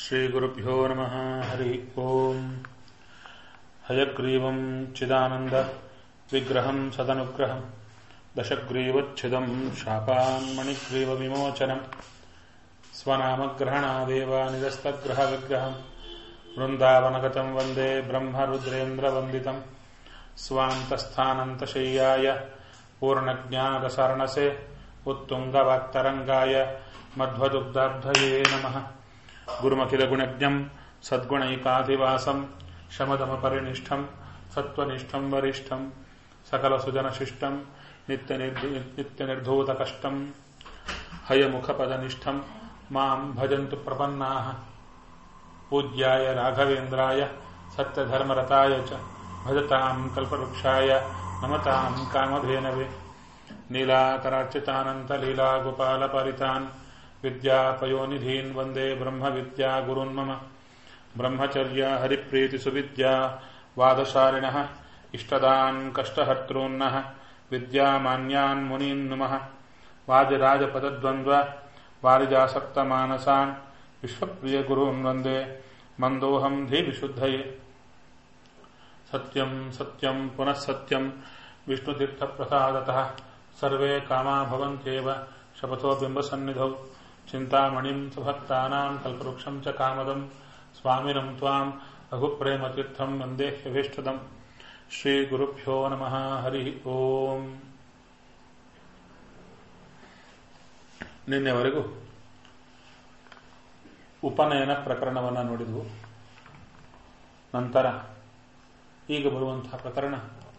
श्रीगुरुभ्यो नमः हरिः ओम् हयग्रीवम् चिदानन्द विग्रहम् सदनुग्रहम् दशग्रीवच्छिदम् शापान्मणिग्रीवविमोचनम् स्वनामग्रहणादेव निरस्तग्रहविग्रहम् वृन्दावनगतम् वन्दे ब्रह्मरुद्रेन्द्रवन्दितम् स्वान्तस्थानन्तशय्याय पूर्णज्ञानसरणसे उत्तुङ्गवाक्तरङ्गाय मध्वदुग्धाब्धये नमः गुरुमखिलगुणज्ञम् सद्गुणैकाधिवासम् शमदमपरिनिष्ठम् सत्त्वनिष्ठम् वरिष्ठम् सकलसुजनशिष्टम् नित्यनिर्धूतकष्टम् हयमुखपदनिष्ठम् माम् भजन्तु प्रपन्नाः पूज्याय राघवेन्द्राय सत्यधर्मरताय च भजताम् कल्पवृक्षाय नमताम् कामधेनवे नीलाकरार्चितानन्तलीलागोपालपरितान् विद्यापयोनिधीन् वन्दे ब्रह्मविद्यागुरुन्मम ब्रह्मचर्य हरिप्रीतिसुविद्या वादशारिणः इष्टदान् कष्टहर्तॄन्नः विद्यामान्यान् मुनीन् नुमः वाजिराजपदद्वन्द्व वारिजासक्तमानसान् विश्वप्रियगुरून् वन्दे मन्दोऽहम् धीविशुद्धये सत्यम् सत्यम् पुनः सत्यम् विष्णुतीर्थप्रसादतः सर्वे कामा भवन्त्येव शपथो बिम्बसन्निधौ चिन्तामणिम् सुभक्तानाम् कल्पवृक्षम् च कामदम् स्वामिनम् त्वाम् रघुप्रेमतीर्थम् वन्दे ह्यभीष्टदम् ಶ್ರೀಗುರುಭ್ಯೋ ನಮಃ ಹರಿ ಓಂ ನಿನ್ನೆವರೆಗೂ ಉಪನಯನ ಪ್ರಕರಣವನ್ನು ನೋಡಿದ್ವು ನಂತರ ಈಗ ಬರುವಂತಹ ಪ್ರಕರಣ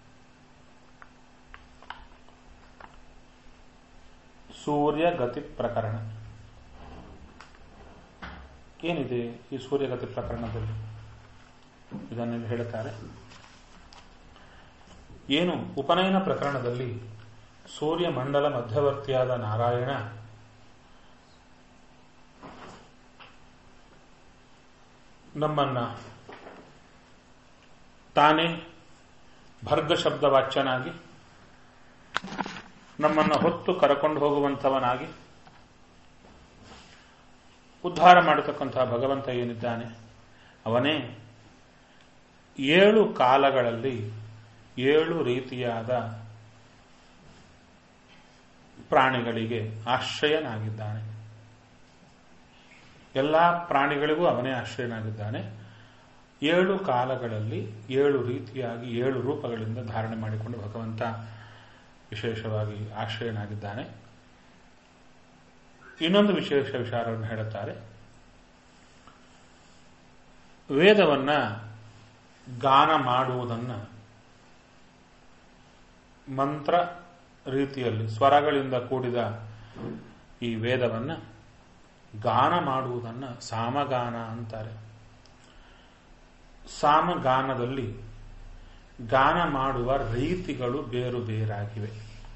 ಸೂರ್ಯಗತಿ ಪ್ರಕರಣ ಏನಿದೆ ಈ ಸೂರ್ಯಗತಿ ಪ್ರಕರಣದಲ್ಲಿ ಇದನ್ನು ಹೇಳುತ್ತಾರೆ ಏನು ಉಪನಯನ ಪ್ರಕರಣದಲ್ಲಿ ಸೂರ್ಯಮಂಡಲ ಮಧ್ಯವರ್ತಿಯಾದ ನಾರಾಯಣ ನಮ್ಮನ್ನ ತಾನೇ ಭರ್ಗ ಶಬ್ದ ವಾಚ್ಯನಾಗಿ ನಮ್ಮನ್ನ ಹೊತ್ತು ಕರಕೊಂಡು ಹೋಗುವಂಥವನಾಗಿ ಉದ್ಧಾರ ಮಾಡತಕ್ಕಂತಹ ಭಗವಂತ ಏನಿದ್ದಾನೆ ಅವನೇ ಏಳು ಕಾಲಗಳಲ್ಲಿ ಏಳು ರೀತಿಯಾದ ಪ್ರಾಣಿಗಳಿಗೆ ಆಶ್ರಯನಾಗಿದ್ದಾನೆ ಎಲ್ಲ ಪ್ರಾಣಿಗಳಿಗೂ ಅವನೇ ಆಶ್ರಯನಾಗಿದ್ದಾನೆ ಏಳು ಕಾಲಗಳಲ್ಲಿ ಏಳು ರೀತಿಯಾಗಿ ಏಳು ರೂಪಗಳಿಂದ ಧಾರಣೆ ಮಾಡಿಕೊಂಡು ಭಗವಂತ ವಿಶೇಷವಾಗಿ ಆಶ್ರಯನಾಗಿದ್ದಾನೆ ಇನ್ನೊಂದು ವಿಶೇಷ ವಿಚಾರವನ್ನು ಹೇಳುತ್ತಾರೆ ವೇದವನ್ನ ಗಾನ ಮಾಡುವುದನ್ನು ಮಂತ್ರ ರೀತಿಯಲ್ಲಿ ಸ್ವರಗಳಿಂದ ಕೂಡಿದ ಈ ವೇದವನ್ನ ಗಾನ ಮಾಡುವುದನ್ನು ಸಾಮಗಾನ ಅಂತಾರೆ ಸಾಮಗಾನದಲ್ಲಿ ಗಾನ ಮಾಡುವ ರೀತಿಗಳು ಬೇರು ಬೇರಾಗಿವೆ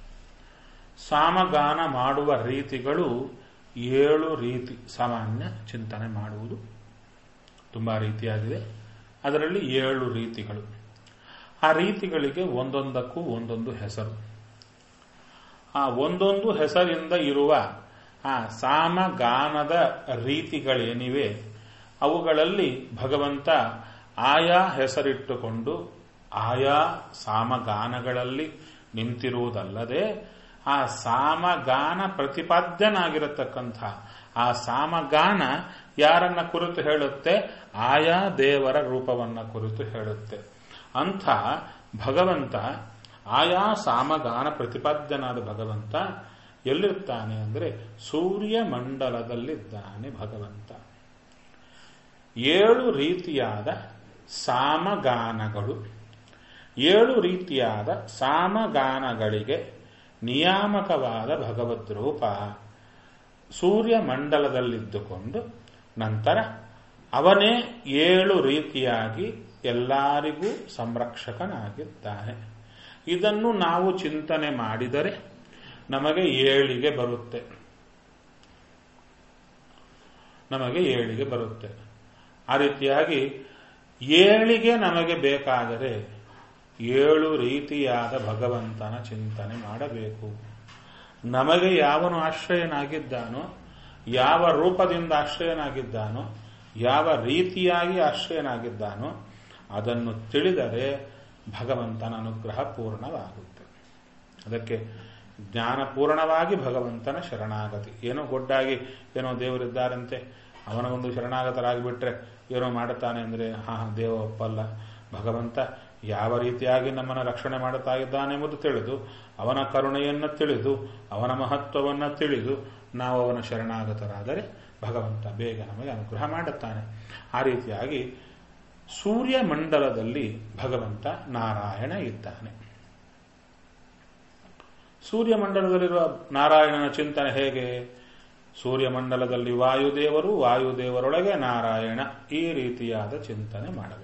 ಸಾಮಗಾನ ಮಾಡುವ ರೀತಿಗಳು ಏಳು ರೀತಿ ಸಾಮಾನ್ಯ ಚಿಂತನೆ ಮಾಡುವುದು ತುಂಬಾ ರೀತಿಯಾಗಿದೆ ಅದರಲ್ಲಿ ಏಳು ರೀತಿಗಳು ಆ ರೀತಿಗಳಿಗೆ ಒಂದೊಂದಕ್ಕೂ ಒಂದೊಂದು ಹೆಸರು ಆ ಒಂದೊಂದು ಹೆಸರಿಂದ ಇರುವ ಆ ಸಾಮಗಾನದ ರೀತಿಗಳೇನಿವೆ ಅವುಗಳಲ್ಲಿ ಭಗವಂತ ಆಯಾ ಹೆಸರಿಟ್ಟುಕೊಂಡು ಆಯಾ ಸಾಮಗಾನಗಳಲ್ಲಿ ನಿಂತಿರುವುದಲ್ಲದೆ ಆ ಸಾಮಗಾನ ಪ್ರತಿಪಾದ್ಯನಾಗಿರತಕ್ಕಂಥ ಆ ಸಾಮಗಾನ ಯಾರನ್ನ ಕುರಿತು ಹೇಳುತ್ತೆ ಆಯಾ ದೇವರ ರೂಪವನ್ನ ಕುರಿತು ಹೇಳುತ್ತೆ ಅಂಥ ಭಗವಂತ ಆಯಾ ಸಾಮಗಾನ ಪ್ರತಿಪಾದ್ಯನಾದ ಭಗವಂತ ಎಲ್ಲಿರ್ತಾನೆ ಅಂದರೆ ಸೂರ್ಯ ಮಂಡಲದಲ್ಲಿದ್ದಾನೆ ಭಗವಂತ ಏಳು ರೀತಿಯಾದ ಸಾಮಗಾನಗಳು ಏಳು ರೀತಿಯಾದ ಸಾಮಗಾನಗಳಿಗೆ ನಿಯಾಮಕವಾದ ಭಗವದ್ ರೂಪ ಸೂರ್ಯ ಮಂಡಲದಲ್ಲಿದ್ದುಕೊಂಡು ನಂತರ ಅವನೇ ಏಳು ರೀತಿಯಾಗಿ ಎಲ್ಲರಿಗೂ ಸಂರಕ್ಷಕನಾಗಿದ್ದಾನೆ ಇದನ್ನು ನಾವು ಚಿಂತನೆ ಮಾಡಿದರೆ ನಮಗೆ ಏಳಿಗೆ ಬರುತ್ತೆ ನಮಗೆ ಏಳಿಗೆ ಬರುತ್ತೆ ಆ ರೀತಿಯಾಗಿ ಏಳಿಗೆ ನಮಗೆ ಬೇಕಾದರೆ ಏಳು ರೀತಿಯಾದ ಭಗವಂತನ ಚಿಂತನೆ ಮಾಡಬೇಕು ನಮಗೆ ಯಾವನು ಆಶ್ರಯನಾಗಿದ್ದಾನೋ ಯಾವ ರೂಪದಿಂದ ಆಶ್ರಯನಾಗಿದ್ದಾನೋ ಯಾವ ರೀತಿಯಾಗಿ ಆಶ್ರಯನಾಗಿದ್ದಾನೋ ಅದನ್ನು ತಿಳಿದರೆ ಭಗವಂತನ ಅನುಗ್ರಹ ಪೂರ್ಣವಾಗುತ್ತೆ ಅದಕ್ಕೆ ಜ್ಞಾನಪೂರ್ಣವಾಗಿ ಭಗವಂತನ ಶರಣಾಗತಿ ಏನೋ ಗೊಡ್ಡಾಗಿ ಏನೋ ದೇವರಿದ್ದಾರಂತೆ ಅವನ ಒಂದು ಶರಣಾಗತರಾಗಿಬಿಟ್ರೆ ಏನೋ ಮಾಡುತ್ತಾನೆ ಅಂದರೆ ಹಾ ದೇವ ಒಪ್ಪಲ್ಲ ಭಗವಂತ ಯಾವ ರೀತಿಯಾಗಿ ನಮ್ಮನ್ನು ರಕ್ಷಣೆ ಮಾಡುತ್ತಾ ಇದ್ದಾನೆ ಎಂಬುದು ತಿಳಿದು ಅವನ ಕರುಣೆಯನ್ನು ತಿಳಿದು ಅವನ ಮಹತ್ವವನ್ನು ತಿಳಿದು ನಾವು ಅವನ ಶರಣಾಗತರಾದರೆ ಭಗವಂತ ಬೇಗ ನಮಗೆ ಅನುಗ್ರಹ ಮಾಡುತ್ತಾನೆ ಆ ರೀತಿಯಾಗಿ ಸೂರ್ಯಮಂಡಲದಲ್ಲಿ ಭಗವಂತ ನಾರಾಯಣ ಇದ್ದಾನೆ ಸೂರ್ಯಮಂಡಲದಲ್ಲಿರುವ ನಾರಾಯಣನ ಚಿಂತನೆ ಹೇಗೆ ಸೂರ್ಯಮಂಡಲದಲ್ಲಿ ವಾಯುದೇವರು ವಾಯುದೇವರೊಳಗೆ ನಾರಾಯಣ ಈ ರೀತಿಯಾದ ಚಿಂತನೆ ಮಾಡಬೇಕು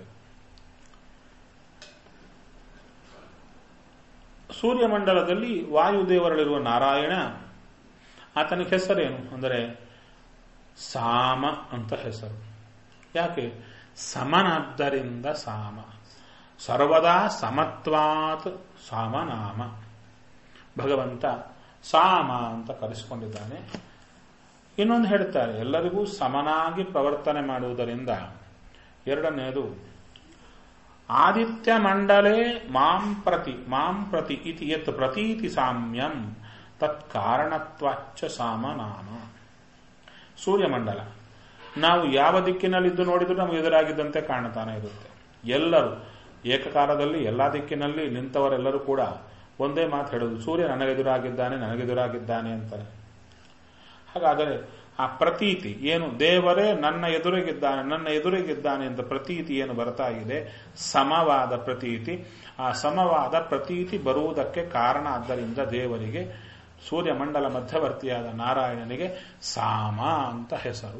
ಸೂರ್ಯಮಂಡಲದಲ್ಲಿ ವಾಯುದೇವರಲ್ಲಿರುವ ನಾರಾಯಣ ಆತನಿಗೆ ಹೆಸರೇನು ಅಂದರೆ ಸಾಮ ಅಂತ ಹೆಸರು ಯಾಕೆ ಸಮನಾದ್ದರಿಂದ ಸಾಮ ಸರ್ವದಾ ಸಮತ್ವಾತ್ ಸಾಮನಾಮ ಭಗವಂತ ಸಾಮ ಅಂತ ಕರೆಸಿಕೊಂಡಿದ್ದಾನೆ ಇನ್ನೊಂದು ಹೇಳ್ತಾರೆ ಎಲ್ಲರಿಗೂ ಸಮನಾಗಿ ಪ್ರವರ್ತನೆ ಮಾಡುವುದರಿಂದ ಎರಡನೆಯದು ಆದಿತ್ಯ ಮಂಡಲೇ ಮಾಂ ಪ್ರತಿ ಮಾಂ ಪ್ರತಿ ಇತಿ ಯತ್ ಪ್ರತೀತಿ ಸಾಮ್ಯಂ ತತ್ಕಾರಣತ್ವಾಚ್ಚ ಸಾಮನಾಮ ಸೂರ್ಯಮಂಡಲ ನಾವು ಯಾವ ದಿಕ್ಕಿನಲ್ಲಿದ್ದು ನೋಡಿದರೂ ನಮಗೆ ಎದುರಾಗಿದ್ದಂತೆ ಕಾಣ್ತಾನೆ ಇರುತ್ತೆ ಎಲ್ಲರೂ ಏಕಕಾಲದಲ್ಲಿ ಎಲ್ಲ ದಿಕ್ಕಿನಲ್ಲಿ ನಿಂತವರೆಲ್ಲರೂ ಕೂಡ ಒಂದೇ ಮಾತು ಹೇಳುದು ಸೂರ್ಯ ನನಗೆದುರಾಗಿದ್ದಾನೆ ನನಗೆದುರಾಗಿದ್ದಾನೆ ಅಂತಾರೆ ಹಾಗಾದರೆ ಆ ಪ್ರತೀತಿ ಏನು ದೇವರೇ ನನ್ನ ಎದುರಿಗಿದ್ದಾನೆ ನನ್ನ ಎದುರಿಗಿದ್ದಾನೆ ಅಂತ ಪ್ರತೀತಿ ಏನು ಬರ್ತಾ ಇದೆ ಸಮವಾದ ಪ್ರತೀತಿ ಆ ಸಮವಾದ ಪ್ರತೀತಿ ಬರುವುದಕ್ಕೆ ಕಾರಣ ಆದ್ದರಿಂದ ದೇವರಿಗೆ ಸೂರ್ಯಮಂಡಲ ಮಧ್ಯವರ್ತಿಯಾದ ನಾರಾಯಣನಿಗೆ ಸಾಮ ಅಂತ ಹೆಸರು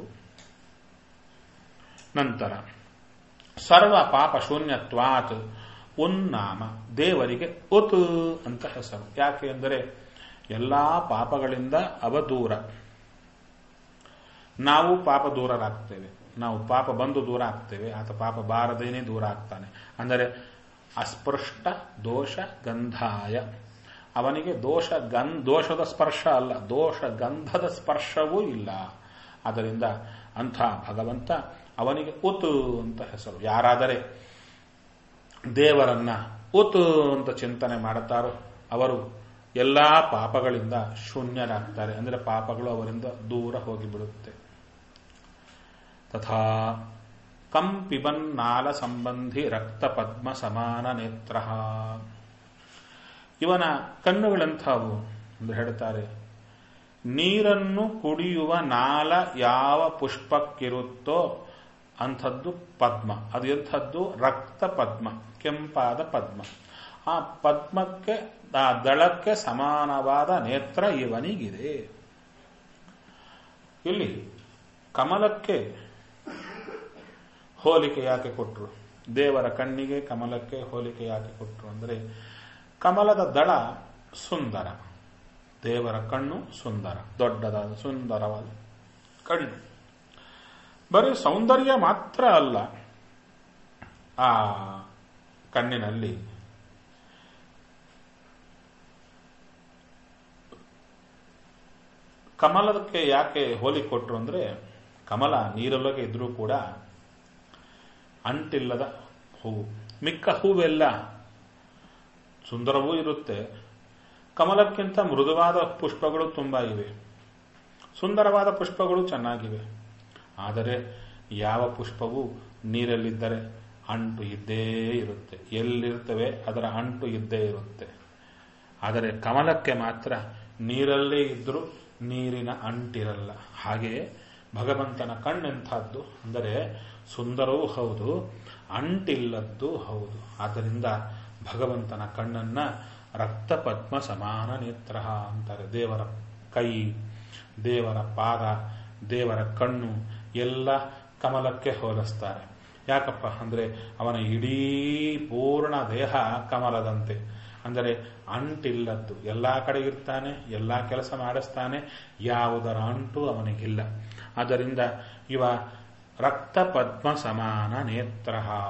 ನಂತರ ಸರ್ವ ಪಾಪ ಶೂನ್ಯತ್ವಾತ್ ಉನ್ನಾಮ ದೇವರಿಗೆ ಉತ್ ಅಂತ ಹೆಸರು ಯಾಕೆ ಅಂದರೆ ಎಲ್ಲಾ ಪಾಪಗಳಿಂದ ಅವದೂರ ನಾವು ಪಾಪ ದೂರರಾಗ್ತೇವೆ ನಾವು ಪಾಪ ಬಂದು ದೂರ ಆಗ್ತೇವೆ ಆತ ಪಾಪ ಬಾರದೇನೆ ದೂರ ಆಗ್ತಾನೆ ಅಂದರೆ ಅಸ್ಪೃಷ್ಟ ದೋಷ ಗಂಧಾಯ ಅವನಿಗೆ ದೋಷ ಗನ್ ದೋಷದ ಸ್ಪರ್ಶ ಅಲ್ಲ ದೋಷ ಗಂಧದ ಸ್ಪರ್ಶವೂ ಇಲ್ಲ ಅದರಿಂದ ಅಂಥ ಭಗವಂತ ಅವನಿಗೆ ಉತ್ ಅಂತ ಹೆಸರು ಯಾರಾದರೆ ದೇವರನ್ನ ಉತ್ ಅಂತ ಚಿಂತನೆ ಮಾಡುತ್ತಾರೋ ಅವರು ಎಲ್ಲಾ ಪಾಪಗಳಿಂದ ಶೂನ್ಯರಾಗ್ತಾರೆ ಅಂದರೆ ಪಾಪಗಳು ಅವರಿಂದ ದೂರ ಹೋಗಿಬಿಡುತ್ತೆ ತಥಾ ಕಂ ಪಿಬನ್ನಾಲ ಸಂಬಂಧಿ ರಕ್ತ ಪದ್ಮ ಸಮಾನ ನೇತ್ರ ಇವನ ಕಣ್ಣುಗಳಂಥವು ಎಂದು ಹೇಳ್ತಾರೆ ನೀರನ್ನು ಕುಡಿಯುವ ನಾಲ ಯಾವ ಪುಷ್ಪಕ್ಕಿರುತ್ತೋ ಅಂಥದ್ದು ಪದ್ಮ ಅದು ಎಂಥದ್ದು ರಕ್ತ ಪದ್ಮ ಕೆಂಪಾದ ಪದ್ಮ ಆ ಪದ್ಮಕ್ಕೆ ಆ ದಳಕ್ಕೆ ಸಮಾನವಾದ ನೇತ್ರ ಇವನಿಗಿದೆ ಇಲ್ಲಿ ಕಮಲಕ್ಕೆ ಹೋಲಿಕೆ ಯಾಕೆ ಕೊಟ್ಟರು ದೇವರ ಕಣ್ಣಿಗೆ ಕಮಲಕ್ಕೆ ಹೋಲಿಕೆ ಯಾಕೆ ಕೊಟ್ಟರು ಅಂದರೆ ಕಮಲದ ದಳ ಸುಂದರ ದೇವರ ಕಣ್ಣು ಸುಂದರ ದೊಡ್ಡದಾದ ಸುಂದರವಾದ ಕಣ್ಣು ಬರೀ ಸೌಂದರ್ಯ ಮಾತ್ರ ಅಲ್ಲ ಆ ಕಣ್ಣಿನಲ್ಲಿ ಕಮಲಕ್ಕೆ ಯಾಕೆ ಹೋಲಿಕೆ ಕೊಟ್ಟರು ಅಂದ್ರೆ ಕಮಲ ನೀರೊಳಗೆ ಇದ್ರೂ ಕೂಡ ಅಂಟಿಲ್ಲದ ಹೂವು ಮಿಕ್ಕ ಹೂವೆಲ್ಲ ಸುಂದರವೂ ಇರುತ್ತೆ ಕಮಲಕ್ಕಿಂತ ಮೃದುವಾದ ಪುಷ್ಪಗಳು ತುಂಬ ಇವೆ ಸುಂದರವಾದ ಪುಷ್ಪಗಳು ಚೆನ್ನಾಗಿವೆ ಆದರೆ ಯಾವ ಪುಷ್ಪವೂ ನೀರಲ್ಲಿದ್ದರೆ ಅಂಟು ಇದ್ದೇ ಇರುತ್ತೆ ಎಲ್ಲಿರ್ತವೆ ಅದರ ಅಂಟು ಇದ್ದೇ ಇರುತ್ತೆ ಆದರೆ ಕಮಲಕ್ಕೆ ಮಾತ್ರ ನೀರಲ್ಲೇ ಇದ್ರೂ ನೀರಿನ ಅಂಟಿರಲ್ಲ ಹಾಗೆಯೇ ಭಗವಂತನ ಕಣ್ಣೆಂಥದ್ದು ಅಂದರೆ ಸುಂದರವೂ ಹೌದು ಅಂಟಿಲ್ಲದ್ದು ಹೌದು ಆದ್ದರಿಂದ ಭಗವಂತನ ಕಣ್ಣನ್ನ ರಕ್ತ ಪದ್ಮ ಸಮಾನ ನೇತ್ರ ಅಂತಾರೆ ದೇವರ ಕೈ ದೇವರ ಪಾದ ದೇವರ ಕಣ್ಣು ಎಲ್ಲ ಕಮಲಕ್ಕೆ ಹೋಲಿಸ್ತಾರೆ ಯಾಕಪ್ಪ ಅಂದರೆ ಅವನ ಇಡೀ ಪೂರ್ಣ ದೇಹ ಕಮಲದಂತೆ ಅಂದರೆ ಅಂಟಿಲ್ಲದ್ದು ಎಲ್ಲ ಕಡೆ ಇರ್ತಾನೆ ಎಲ್ಲ ಕೆಲಸ ಮಾಡಿಸ್ತಾನೆ ಯಾವುದರ ಅಂಟು ಅವನಿಗಿಲ್ಲ ಆದ್ದರಿಂದ ಇವ ರಕ್ತ ಪದ್ಮ ಸಮಾನ ನೇತ್ರ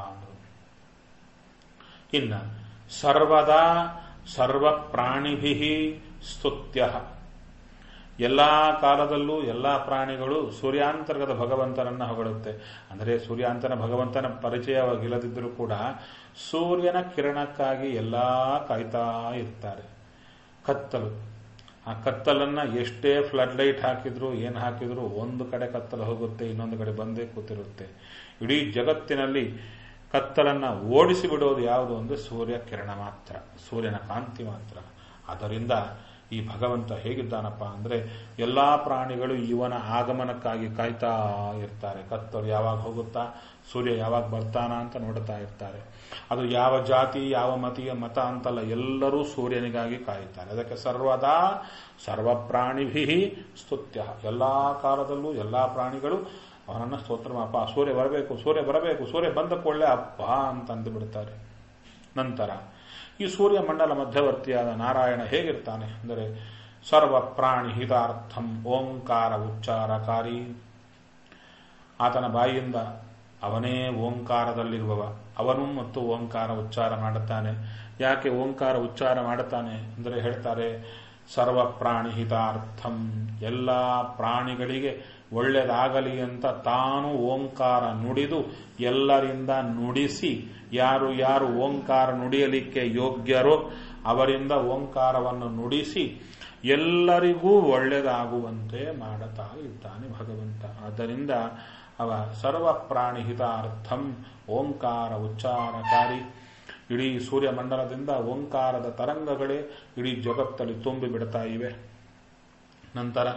ಇನ್ನ ಸರ್ವದಾ ಸರ್ವ ಪ್ರಾಣಿಭಿ ಸ್ತುತ್ಯ ಎಲ್ಲಾ ಕಾಲದಲ್ಲೂ ಎಲ್ಲಾ ಪ್ರಾಣಿಗಳು ಸೂರ್ಯಾಂತರ್ಗತ ಭಗವಂತನನ್ನ ಹೊಗಳುತ್ತೆ ಅಂದರೆ ಸೂರ್ಯಾಂತನ ಭಗವಂತನ ಪರಿಚಯವಾಗಿಲ್ಲದಿದ್ದರೂ ಕೂಡ ಸೂರ್ಯನ ಕಿರಣಕ್ಕಾಗಿ ಎಲ್ಲಾ ಕಾಯ್ತಾ ಇರ್ತಾರೆ ಕತ್ತಲು ಆ ಕತ್ತಲನ್ನ ಎಷ್ಟೇ ಫ್ಲಡ್ ಲೈಟ್ ಹಾಕಿದ್ರು ಏನು ಹಾಕಿದ್ರು ಒಂದು ಕಡೆ ಕತ್ತಲು ಹೋಗುತ್ತೆ ಇನ್ನೊಂದು ಕಡೆ ಬಂದೇ ಕೂತಿರುತ್ತೆ ಇಡೀ ಜಗತ್ತಿನಲ್ಲಿ ಕತ್ತಲನ್ನ ಓಡಿಸಿ ಬಿಡೋದು ಯಾವುದು ಅಂದ್ರೆ ಸೂರ್ಯ ಕಿರಣ ಮಾತ್ರ ಸೂರ್ಯನ ಕಾಂತಿ ಮಾತ್ರ ಅದರಿಂದ ಈ ಭಗವಂತ ಹೇಗಿದ್ದಾನಪ್ಪ ಅಂದ್ರೆ ಎಲ್ಲಾ ಪ್ರಾಣಿಗಳು ಇವನ ಆಗಮನಕ್ಕಾಗಿ ಕಾಯ್ತಾ ಇರ್ತಾರೆ ಕತ್ತಲು ಯಾವಾಗ ಹೋಗುತ್ತಾ ಸೂರ್ಯ ಯಾವಾಗ ಬರ್ತಾನ ಅಂತ ನೋಡ್ತಾ ಇರ್ತಾರೆ ಅದು ಯಾವ ಜಾತಿ ಯಾವ ಮತೀಯ ಮತ ಅಂತಲ್ಲ ಎಲ್ಲರೂ ಸೂರ್ಯನಿಗಾಗಿ ಕಾಯುತ್ತಾರೆ ಅದಕ್ಕೆ ಸರ್ವದಾ ಸರ್ವ ಪ್ರಾಣಿಭಿ ಸ್ತುತ್ಯ ಎಲ್ಲಾ ಕಾಲದಲ್ಲೂ ಎಲ್ಲಾ ಪ್ರಾಣಿಗಳು ಅವನನ್ನ ಸ್ತೋತ್ರ ಅಪ್ಪ ಸೂರ್ಯ ಬರಬೇಕು ಸೂರ್ಯ ಬರಬೇಕು ಸೂರ್ಯ ಬಂದ ಕೂಡಲೇ ಅಪ್ಪ ಅಂತ ಅಂದು ಬಿಡ್ತಾರೆ ನಂತರ ಈ ಸೂರ್ಯ ಮಂಡಲ ಮಧ್ಯವರ್ತಿಯಾದ ನಾರಾಯಣ ಹೇಗಿರ್ತಾನೆ ಅಂದರೆ ಸರ್ವ ಪ್ರಾಣಿ ಹಿತಾರ್ಥಂ ಓಂಕಾರ ಉಚ್ಚಾರಕಾರಿ ಆತನ ಬಾಯಿಯಿಂದ ಅವನೇ ಓಂಕಾರದಲ್ಲಿರುವವ ಅವನು ಮತ್ತು ಓಂಕಾರ ಉಚ್ಚಾರ ಮಾಡುತ್ತಾನೆ ಯಾಕೆ ಓಂಕಾರ ಉಚ್ಚಾರ ಮಾಡುತ್ತಾನೆ ಅಂದರೆ ಹೇಳ್ತಾರೆ ಸರ್ವ ಪ್ರಾಣಿ ಹಿತಾರ್ಥಂ ಎಲ್ಲ ಪ್ರಾಣಿಗಳಿಗೆ ಒಳ್ಳೆಯದಾಗಲಿ ಅಂತ ತಾನು ಓಂಕಾರ ನುಡಿದು ಎಲ್ಲರಿಂದ ನುಡಿಸಿ ಯಾರು ಯಾರು ಓಂಕಾರ ನುಡಿಯಲಿಕ್ಕೆ ಯೋಗ್ಯರೋ ಅವರಿಂದ ಓಂಕಾರವನ್ನು ನುಡಿಸಿ ಎಲ್ಲರಿಗೂ ಒಳ್ಳೆಯದಾಗುವಂತೆ ಮಾಡುತ್ತಾ ಇದ್ದಾನೆ ಭಗವಂತ ಆದ್ದರಿಂದ ಅವ ಸರ್ವ ಪ್ರಾಣಿ ಹಿತಾರ್ಥಂ ಓಂಕಾರ ಉಚ್ಚಾರಕಾರಿ ಇಡೀ ಸೂರ್ಯಮಂಡಲದಿಂದ ಓಂಕಾರದ ತರಂಗಗಳೇ ಇಡೀ ಜಗತ್ತಲ್ಲಿ ತುಂಬಿ ಬಿಡ್ತಾ ಇವೆ ನಂತರ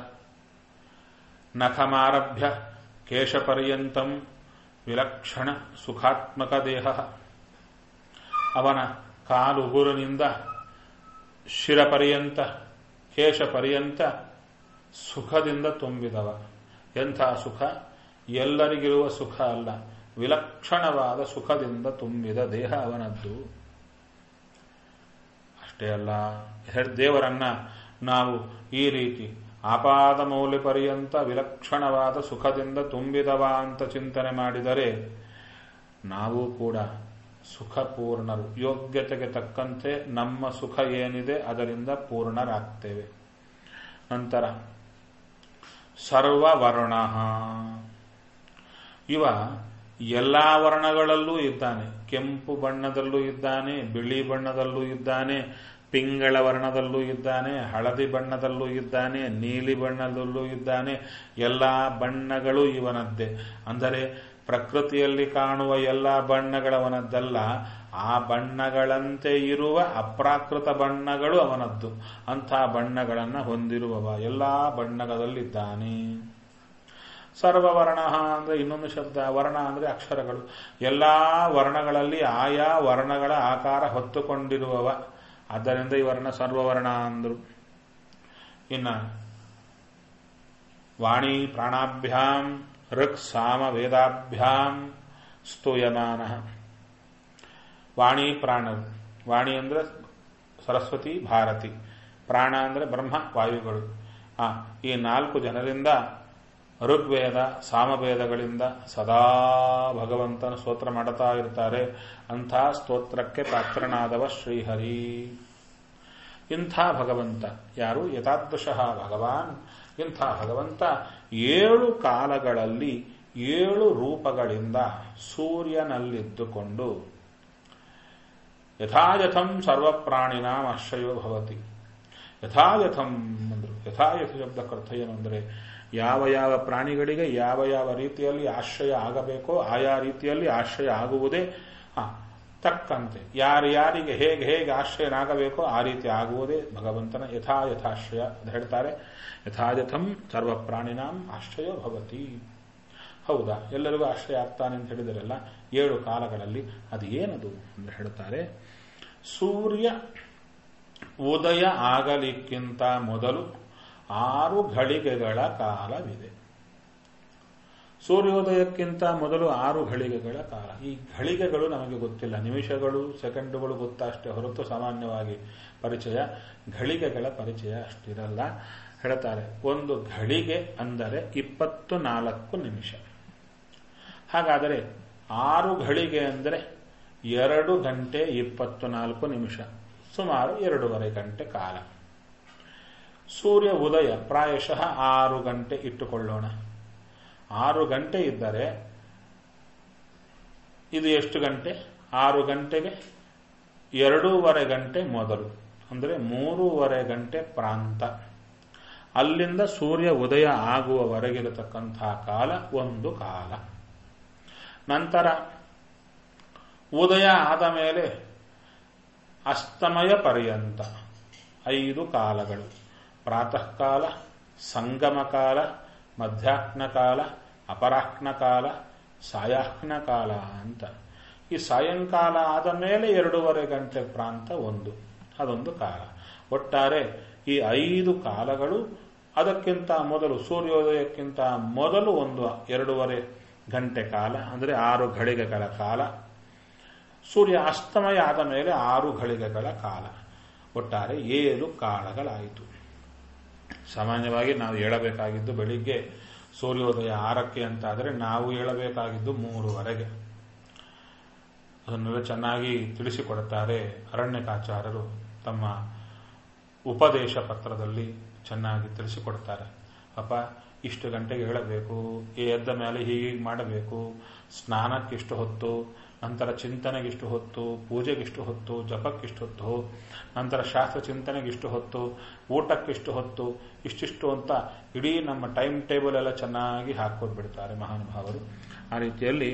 ನಖಮಾರಭ್ಯ ಕೇಶಪರ್ಯಂತಂ ವಿಲಕ್ಷಣ ಸುಖಾತ್ಮಕ ದೇಹ ಅವನ ಕಾಲುಗುರಿನಿಂದ ಶಿರಪರ್ಯಂತ ಕೇಶಪರ್ಯಂತ ಸುಖದಿಂದ ತುಂಬಿದವ ಎಂಥ ಸುಖ ಎಲ್ಲರಿಗಿರುವ ಸುಖ ಅಲ್ಲ ವಿಲಕ್ಷಣವಾದ ಸುಖದಿಂದ ತುಂಬಿದ ದೇಹ ಅವನದ್ದು ಅಷ್ಟೇ ಅಲ್ಲ ದೇವರನ್ನ ನಾವು ಈ ರೀತಿ ಆಪಾದ ಮೌಲ್ಯ ಪರ್ಯಂತ ವಿಲಕ್ಷಣವಾದ ಸುಖದಿಂದ ತುಂಬಿದವ ಅಂತ ಚಿಂತನೆ ಮಾಡಿದರೆ ನಾವು ಕೂಡ ಸುಖ ಪೂರ್ಣರು ಯೋಗ್ಯತೆಗೆ ತಕ್ಕಂತೆ ನಮ್ಮ ಸುಖ ಏನಿದೆ ಅದರಿಂದ ಪೂರ್ಣರಾಗ್ತೇವೆ ನಂತರ ಸರ್ವವರ್ಣ ಇವ ಎಲ್ಲಾ ವರ್ಣಗಳಲ್ಲೂ ಇದ್ದಾನೆ ಕೆಂಪು ಬಣ್ಣದಲ್ಲೂ ಇದ್ದಾನೆ ಬಿಳಿ ಬಣ್ಣದಲ್ಲೂ ಇದ್ದಾನೆ ಪಿಂಗಳ ವರ್ಣದಲ್ಲೂ ಇದ್ದಾನೆ ಹಳದಿ ಬಣ್ಣದಲ್ಲೂ ಇದ್ದಾನೆ ನೀಲಿ ಬಣ್ಣದಲ್ಲೂ ಇದ್ದಾನೆ ಎಲ್ಲಾ ಬಣ್ಣಗಳು ಇವನದ್ದೇ ಅಂದರೆ ಪ್ರಕೃತಿಯಲ್ಲಿ ಕಾಣುವ ಎಲ್ಲಾ ಬಣ್ಣಗಳವನದ್ದಲ್ಲ ಆ ಬಣ್ಣಗಳಂತೆ ಇರುವ ಅಪ್ರಾಕೃತ ಬಣ್ಣಗಳು ಅವನದ್ದು ಅಂಥ ಬಣ್ಣಗಳನ್ನು ಹೊಂದಿರುವವ ಎಲ್ಲಾ ಬಣ್ಣಗಳಲ್ಲಿದ್ದಾನೆ ಸರ್ವವರ್ಣ ಅಂದ್ರೆ ಇನ್ನೊಂದು ಶಬ್ದ ವರ್ಣ ಅಂದ್ರೆ ಅಕ್ಷರಗಳು ಎಲ್ಲಾ ವರ್ಣಗಳಲ್ಲಿ ಆಯಾ ವರ್ಣಗಳ ಆಕಾರ ಹೊತ್ತುಕೊಂಡಿರುವವ ಆದ್ದರಿಂದ ಈ ವರ್ಣ ಸರ್ವವರ್ಣ ಅಂದ್ರು ಇನ್ನ ವಾಣಿ ಪ್ರಾಣಾಭ್ಯಾಂ ಋಕ್ ಸಾಮ ವೇದಾಭ್ಯಾಂ ಸ್ತೂಯಮಾನ ವಾಣಿ ಪ್ರಾಣರು ವಾಣಿ ಅಂದ್ರೆ ಸರಸ್ವತಿ ಭಾರತಿ ಪ್ರಾಣ ಅಂದ್ರೆ ಬ್ರಹ್ಮ ವಾಯುಗಳು ಆ ಈ ನಾಲ್ಕು ಜನರಿಂದ ಋಗ್ವೇದ ಸಾಮವೇದಗಳಿಂದ ಸದಾ ಭಗವಂತನ ಸ್ತೋತ್ರ ಮಾಡುತ್ತಾ ಇರ್ತಾರೆ ಅಂಥ ಸ್ತೋತ್ರಕ್ಕೆ ಪಾತ್ರನಾದವ ಶ್ರೀಹರಿ ಇಂಥ ಭಗವಂತ ಯಾರು ಯಥಾದೃಶಃ ಭಗವಾನ್ ಇಂಥ ಭಗವಂತ ಏಳು ಕಾಲಗಳಲ್ಲಿ ಏಳು ರೂಪಗಳಿಂದ ಸೂರ್ಯನಲ್ಲಿದ್ದುಕೊಂಡು ಯಥಾಯಥಂ ಸರ್ವಪ್ರಾಣಿನಾಂ ಆಶ್ರಯೋ ಭವತಿ ಯಥಾಯಥಂ ಅಂದ್ರು ಯಥಾಯಥ ಶಬ್ದಕ್ಕರ್ಥ ಏನು ಅಂದರೆ ಯಾವ ಯಾವ ಪ್ರಾಣಿಗಳಿಗೆ ಯಾವ ಯಾವ ರೀತಿಯಲ್ಲಿ ಆಶ್ರಯ ಆಗಬೇಕೋ ಆಯಾ ರೀತಿಯಲ್ಲಿ ಆಶ್ರಯ ಆಗುವುದೇ ಆ ತಕ್ಕಂತೆ ಯಾರ್ಯಾರಿಗೆ ಹೇಗೆ ಹೇಗೆ ಆಶ್ರಯನಾಗಬೇಕೋ ಆ ರೀತಿ ಆಗುವುದೇ ಭಗವಂತನ ಯಥಾ ಯಥಾಶ್ರಯ ಅಂತ ಹೇಳ್ತಾರೆ ಯಥಾಯಥಂ ಸರ್ವ ಪ್ರಾಣಿನಾಂ ಆಶ್ರಯ ಭವತಿ ಹೌದಾ ಎಲ್ಲರಿಗೂ ಆಶ್ರಯ ಆಗ್ತಾನೆ ಅಂತ ಹೇಳಿದರಲ್ಲ ಏಳು ಕಾಲಗಳಲ್ಲಿ ಅದು ಏನದು ಅಂತ ಹೇಳ್ತಾರೆ ಸೂರ್ಯ ಉದಯ ಆಗಲಿಕ್ಕಿಂತ ಮೊದಲು ಆರು ಘಳಿಗೆಗಳ ಕಾಲವಿದೆ ಸೂರ್ಯೋದಯಕ್ಕಿಂತ ಮೊದಲು ಆರು ಘಳಿಗೆಗಳ ಕಾಲ ಈ ಘಳಿಗೆಗಳು ನಮಗೆ ಗೊತ್ತಿಲ್ಲ ನಿಮಿಷಗಳು ಸೆಕೆಂಡುಗಳು ಗೊತ್ತಷ್ಟೇ ಹೊರತು ಸಾಮಾನ್ಯವಾಗಿ ಪರಿಚಯ ಘಳಿಗೆಗಳ ಪರಿಚಯ ಅಷ್ಟಿರಲ್ಲ ಹೇಳ್ತಾರೆ ಒಂದು ಘಳಿಗೆ ಅಂದರೆ ಇಪ್ಪತ್ತು ನಾಲ್ಕು ನಿಮಿಷ ಹಾಗಾದರೆ ಆರು ಘಳಿಗೆ ಅಂದರೆ ಎರಡು ಗಂಟೆ ಇಪ್ಪತ್ತು ನಾಲ್ಕು ನಿಮಿಷ ಸುಮಾರು ಎರಡೂವರೆ ಗಂಟೆ ಕಾಲ ಸೂರ್ಯ ಉದಯ ಪ್ರಾಯಶಃ ಆರು ಗಂಟೆ ಇಟ್ಟುಕೊಳ್ಳೋಣ ಆರು ಗಂಟೆ ಇದ್ದರೆ ಇದು ಎಷ್ಟು ಗಂಟೆ ಆರು ಗಂಟೆಗೆ ಎರಡೂವರೆ ಗಂಟೆ ಮೊದಲು ಅಂದರೆ ಮೂರುವರೆ ಗಂಟೆ ಪ್ರಾಂತ ಅಲ್ಲಿಂದ ಸೂರ್ಯ ಉದಯ ಆಗುವವರೆಗಿರತಕ್ಕಂತಹ ಕಾಲ ಒಂದು ಕಾಲ ನಂತರ ಉದಯ ಆದ ಮೇಲೆ ಅಸ್ತಮಯ ಪರ್ಯಂತ ಐದು ಕಾಲಗಳು ಪ್ರಾತಃ ಕಾಲ ಸಂಗಮ ಕಾಲ ಮಧ್ಯಾಹ್ನ ಕಾಲ ಅಪರಾಹ್ನ ಕಾಲ ಸಾಯಾಹ್ನ ಕಾಲ ಅಂತ ಈ ಸಾಯಂಕಾಲ ಆದ ಮೇಲೆ ಎರಡೂವರೆ ಗಂಟೆ ಪ್ರಾಂತ ಒಂದು ಅದೊಂದು ಕಾಲ ಒಟ್ಟಾರೆ ಈ ಐದು ಕಾಲಗಳು ಅದಕ್ಕಿಂತ ಮೊದಲು ಸೂರ್ಯೋದಯಕ್ಕಿಂತ ಮೊದಲು ಒಂದು ಎರಡೂವರೆ ಗಂಟೆ ಕಾಲ ಅಂದರೆ ಆರು ಘಳಿಗೆಗಳ ಕಾಲ ಸೂರ್ಯ ಅಸ್ತಮಯ ಆದ ಮೇಲೆ ಆರು ಘಳಿಗೆಗಳ ಕಾಲ ಒಟ್ಟಾರೆ ಏಳು ಕಾಲಗಳಾಯಿತು ಸಾಮಾನ್ಯವಾಗಿ ನಾವು ಹೇಳಬೇಕಾಗಿದ್ದು ಬೆಳಿಗ್ಗೆ ಸೂರ್ಯೋದಯ ಆರಕ್ಕೆ ಅಂತಾದರೆ ನಾವು ಹೇಳಬೇಕಾಗಿದ್ದು ಮೂರುವರೆಗೆ ಅದನ್ನೆಲ್ಲ ಚೆನ್ನಾಗಿ ತಿಳಿಸಿಕೊಡುತ್ತಾರೆ ಅರಣ್ಯಕಾಚಾರ್ಯರು ತಮ್ಮ ಉಪದೇಶ ಪತ್ರದಲ್ಲಿ ಚೆನ್ನಾಗಿ ತಿಳಿಸಿಕೊಡ್ತಾರೆ ಅಪ್ಪ ಇಷ್ಟು ಗಂಟೆಗೆ ಹೇಳಬೇಕು ಎದ್ದ ಮೇಲೆ ಹೀಗೆ ಮಾಡಬೇಕು ಸ್ನಾನಕ್ಕಿಷ್ಟು ಹೊತ್ತು ನಂತರ ಚಿಂತನೆಗಿಷ್ಟು ಹೊತ್ತು ಪೂಜೆಗಿಷ್ಟು ಹೊತ್ತು ಜಪಕ್ಕಿಷ್ಟು ಹೊತ್ತು ನಂತರ ಶಾಸ್ತ್ರ ಚಿಂತನೆಗಿಷ್ಟು ಹೊತ್ತು ಊಟಕ್ಕಿಷ್ಟು ಹೊತ್ತು ಇಷ್ಟಿಷ್ಟು ಅಂತ ಇಡೀ ನಮ್ಮ ಟೈಮ್ ಟೇಬಲ್ ಎಲ್ಲ ಚೆನ್ನಾಗಿ ಹಾಕೊಟ್ಬಿಡ್ತಾರೆ ಮಹಾನುಭಾವರು ಆ ರೀತಿಯಲ್ಲಿ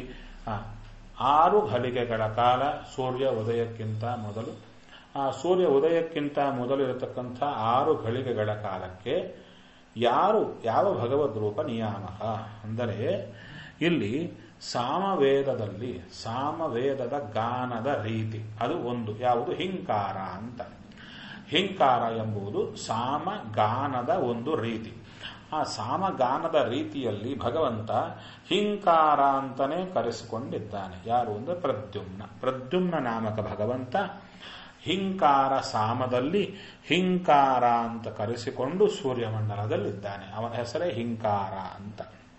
ಆರು ಘಳಿಗೆಗಳ ಕಾಲ ಸೂರ್ಯ ಉದಯಕ್ಕಿಂತ ಮೊದಲು ಆ ಸೂರ್ಯ ಉದಯಕ್ಕಿಂತ ಮೊದಲು ಇರತಕ್ಕಂಥ ಆರು ಘಳಿಗೆಗಳ ಕಾಲಕ್ಕೆ ಯಾರು ಯಾವ ಭಗವದ್ ರೂಪ ನಿಯಾಮಕ ಅಂದರೆ ಇಲ್ಲಿ ಸಾಮವೇದದಲ್ಲಿ ಸಾಮವೇದದ ಗಾನದ ರೀತಿ ಅದು ಒಂದು ಯಾವುದು ಹಿಂಕಾರ ಅಂತ ಹಿಂಕಾರ ಎಂಬುದು ಸಾಮಗಾನದ ಒಂದು ರೀತಿ ಆ ಸಾಮಗಾನದ ರೀತಿಯಲ್ಲಿ ಭಗವಂತ ಹಿಂಕಾರ ಅಂತಾನೆ ಕರೆಸಿಕೊಂಡಿದ್ದಾನೆ ಯಾರು ಅಂದ್ರೆ ಪ್ರದ್ಯುಮ್ನ ಪ್ರದ್ಯುಮ್ನ ನಾಮಕ ಭಗವಂತ ಹಿಂಕಾರ ಸಾಮದಲ್ಲಿ ಹಿಂಕಾರ ಅಂತ ಕರೆಸಿಕೊಂಡು ಸೂರ್ಯಮಂಡಲದಲ್ಲಿದ್ದಾನೆ ಅವನ ಹೆಸರೇ ಹಿಂಕಾರ ಅಂತ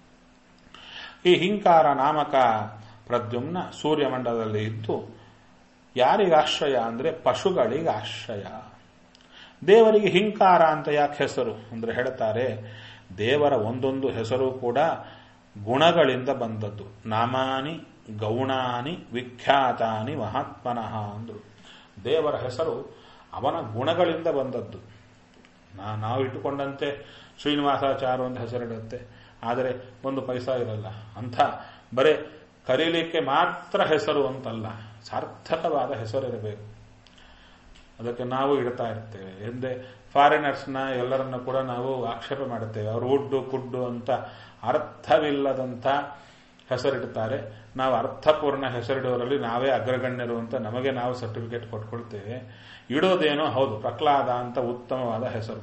ಈ ಹಿಂಕಾರ ನಾಮಕ ಪ್ರದ್ಯುಮ್ನ ಸೂರ್ಯಮಂಡಲದಲ್ಲಿ ಇದ್ದು ಯಾರಿಗಾಶ್ರಯ ಅಂದ್ರೆ ಪಶುಗಳಿಗೆ ಆಶ್ರಯ ದೇವರಿಗೆ ಹಿಂಕಾರ ಅಂತ ಯಾಕೆ ಹೆಸರು ಅಂದ್ರೆ ಹೇಳ್ತಾರೆ ದೇವರ ಒಂದೊಂದು ಹೆಸರು ಕೂಡ ಗುಣಗಳಿಂದ ಬಂದದ್ದು ನಾಮಾನಿ ಗೌಣಾನಿ ವಿಖ್ಯಾತಾನಿ ಮಹಾತ್ಮನಃ ಅಂದ್ರು ದೇವರ ಹೆಸರು ಅವನ ಗುಣಗಳಿಂದ ಬಂದದ್ದು ನಾವು ಇಟ್ಟುಕೊಂಡಂತೆ ಶ್ರೀನಿವಾಸಾಚಾರ ಒಂದು ಹೆಸರಿಡುತ್ತೆ ಆದರೆ ಒಂದು ಪೈಸಾ ಇರಲ್ಲ ಅಂತ ಬರೇ ಕರೀಲಿಕ್ಕೆ ಮಾತ್ರ ಹೆಸರು ಅಂತಲ್ಲ ಸಾರ್ಥಕವಾದ ಹೆಸರಿರಬೇಕು ಅದಕ್ಕೆ ನಾವು ಇಡ್ತಾ ಇರ್ತೇವೆ ಎಂದೇ ಫಾರಿನರ್ಸ್ನ ಎಲ್ಲರನ್ನ ಕೂಡ ನಾವು ಆಕ್ಷೇಪ ಮಾಡುತ್ತೇವೆ ಅವರು ಉಡ್ಡು ಕುಡ್ಡು ಅಂತ ಅರ್ಥವಿಲ್ಲದಂಥ ಹೆಸರಿಡ್ತಾರೆ ನಾವು ಅರ್ಥಪೂರ್ಣ ಹೆಸರಿಡುವರಲ್ಲಿ ನಾವೇ ಅಗ್ರಗಣ್ಯರು ಅಂತ ನಮಗೆ ನಾವು ಸರ್ಟಿಫಿಕೇಟ್ ಕೊಟ್ಕೊಳ್ತೇವೆ ಇಡೋದೇನೋ ಹೌದು ಪ್ರಹ್ಲಾದ ಅಂತ ಉತ್ತಮವಾದ ಹೆಸರು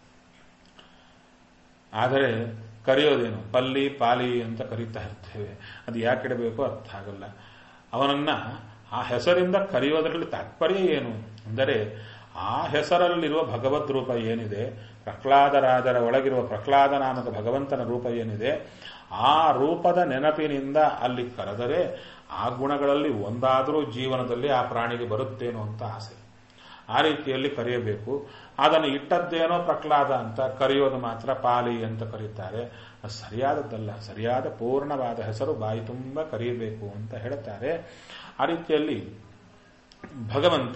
ಆದರೆ ಕರೆಯೋದೇನು ಪಲ್ಲಿ ಪಾಲಿ ಅಂತ ಕರೀತಾ ಇರ್ತೇವೆ ಅದು ಯಾಕೆ ಇಡಬೇಕು ಅರ್ಥ ಆಗಲ್ಲ ಅವನನ್ನ ಆ ಹೆಸರಿಂದ ಕರೆಯೋದರಲ್ಲಿ ತಾತ್ಪರ್ಯ ಏನು ಅಂದರೆ ಆ ಹೆಸರಲ್ಲಿರುವ ಭಗವದ್ ರೂಪ ಏನಿದೆ ಪ್ರಹ್ಲಾದರಾಜರ ಒಳಗಿರುವ ಪ್ರಹ್ಲಾದ ನಾಮಕ ಭಗವಂತನ ರೂಪ ಏನಿದೆ ಆ ರೂಪದ ನೆನಪಿನಿಂದ ಅಲ್ಲಿ ಕರೆದರೆ ಆ ಗುಣಗಳಲ್ಲಿ ಒಂದಾದರೂ ಜೀವನದಲ್ಲಿ ಆ ಪ್ರಾಣಿಗೆ ಬರುತ್ತೇನೋ ಅಂತ ಆಸೆ ಆ ರೀತಿಯಲ್ಲಿ ಕರೆಯಬೇಕು ಅದನ್ನು ಇಟ್ಟದ್ದೇನೋ ಪ್ರಹ್ಲಾದ ಅಂತ ಕರೆಯೋದು ಮಾತ್ರ ಪಾಲಿ ಅಂತ ಕರೀತಾರೆ ಅದು ಸರಿಯಾದದ್ದಲ್ಲ ಸರಿಯಾದ ಪೂರ್ಣವಾದ ಹೆಸರು ಬಾಯಿ ತುಂಬ ಕರೆಯಬೇಕು ಅಂತ ಹೇಳ್ತಾರೆ ಆ ರೀತಿಯಲ್ಲಿ ಭಗವಂತ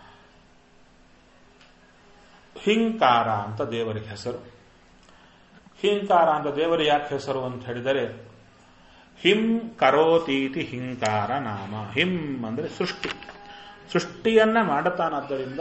ಹಿಂಕಾರ ಅಂತ ದೇವರಿಗೆ ಹೆಸರು ಹಿಂಕಾರ ಅಂತ ದೇವರ ಯಾಕೆ ಹೆಸರು ಅಂತ ಹೇಳಿದರೆ ಹಿಂ ಕರೋತೀತಿ ಹಿಂಕಾರ ನಾಮ ಹಿಂ ಅಂದ್ರೆ ಸೃಷ್ಟಿ ಸೃಷ್ಟಿಯನ್ನ ಮಾಡುತ್ತಾನಾದ್ದರಿಂದ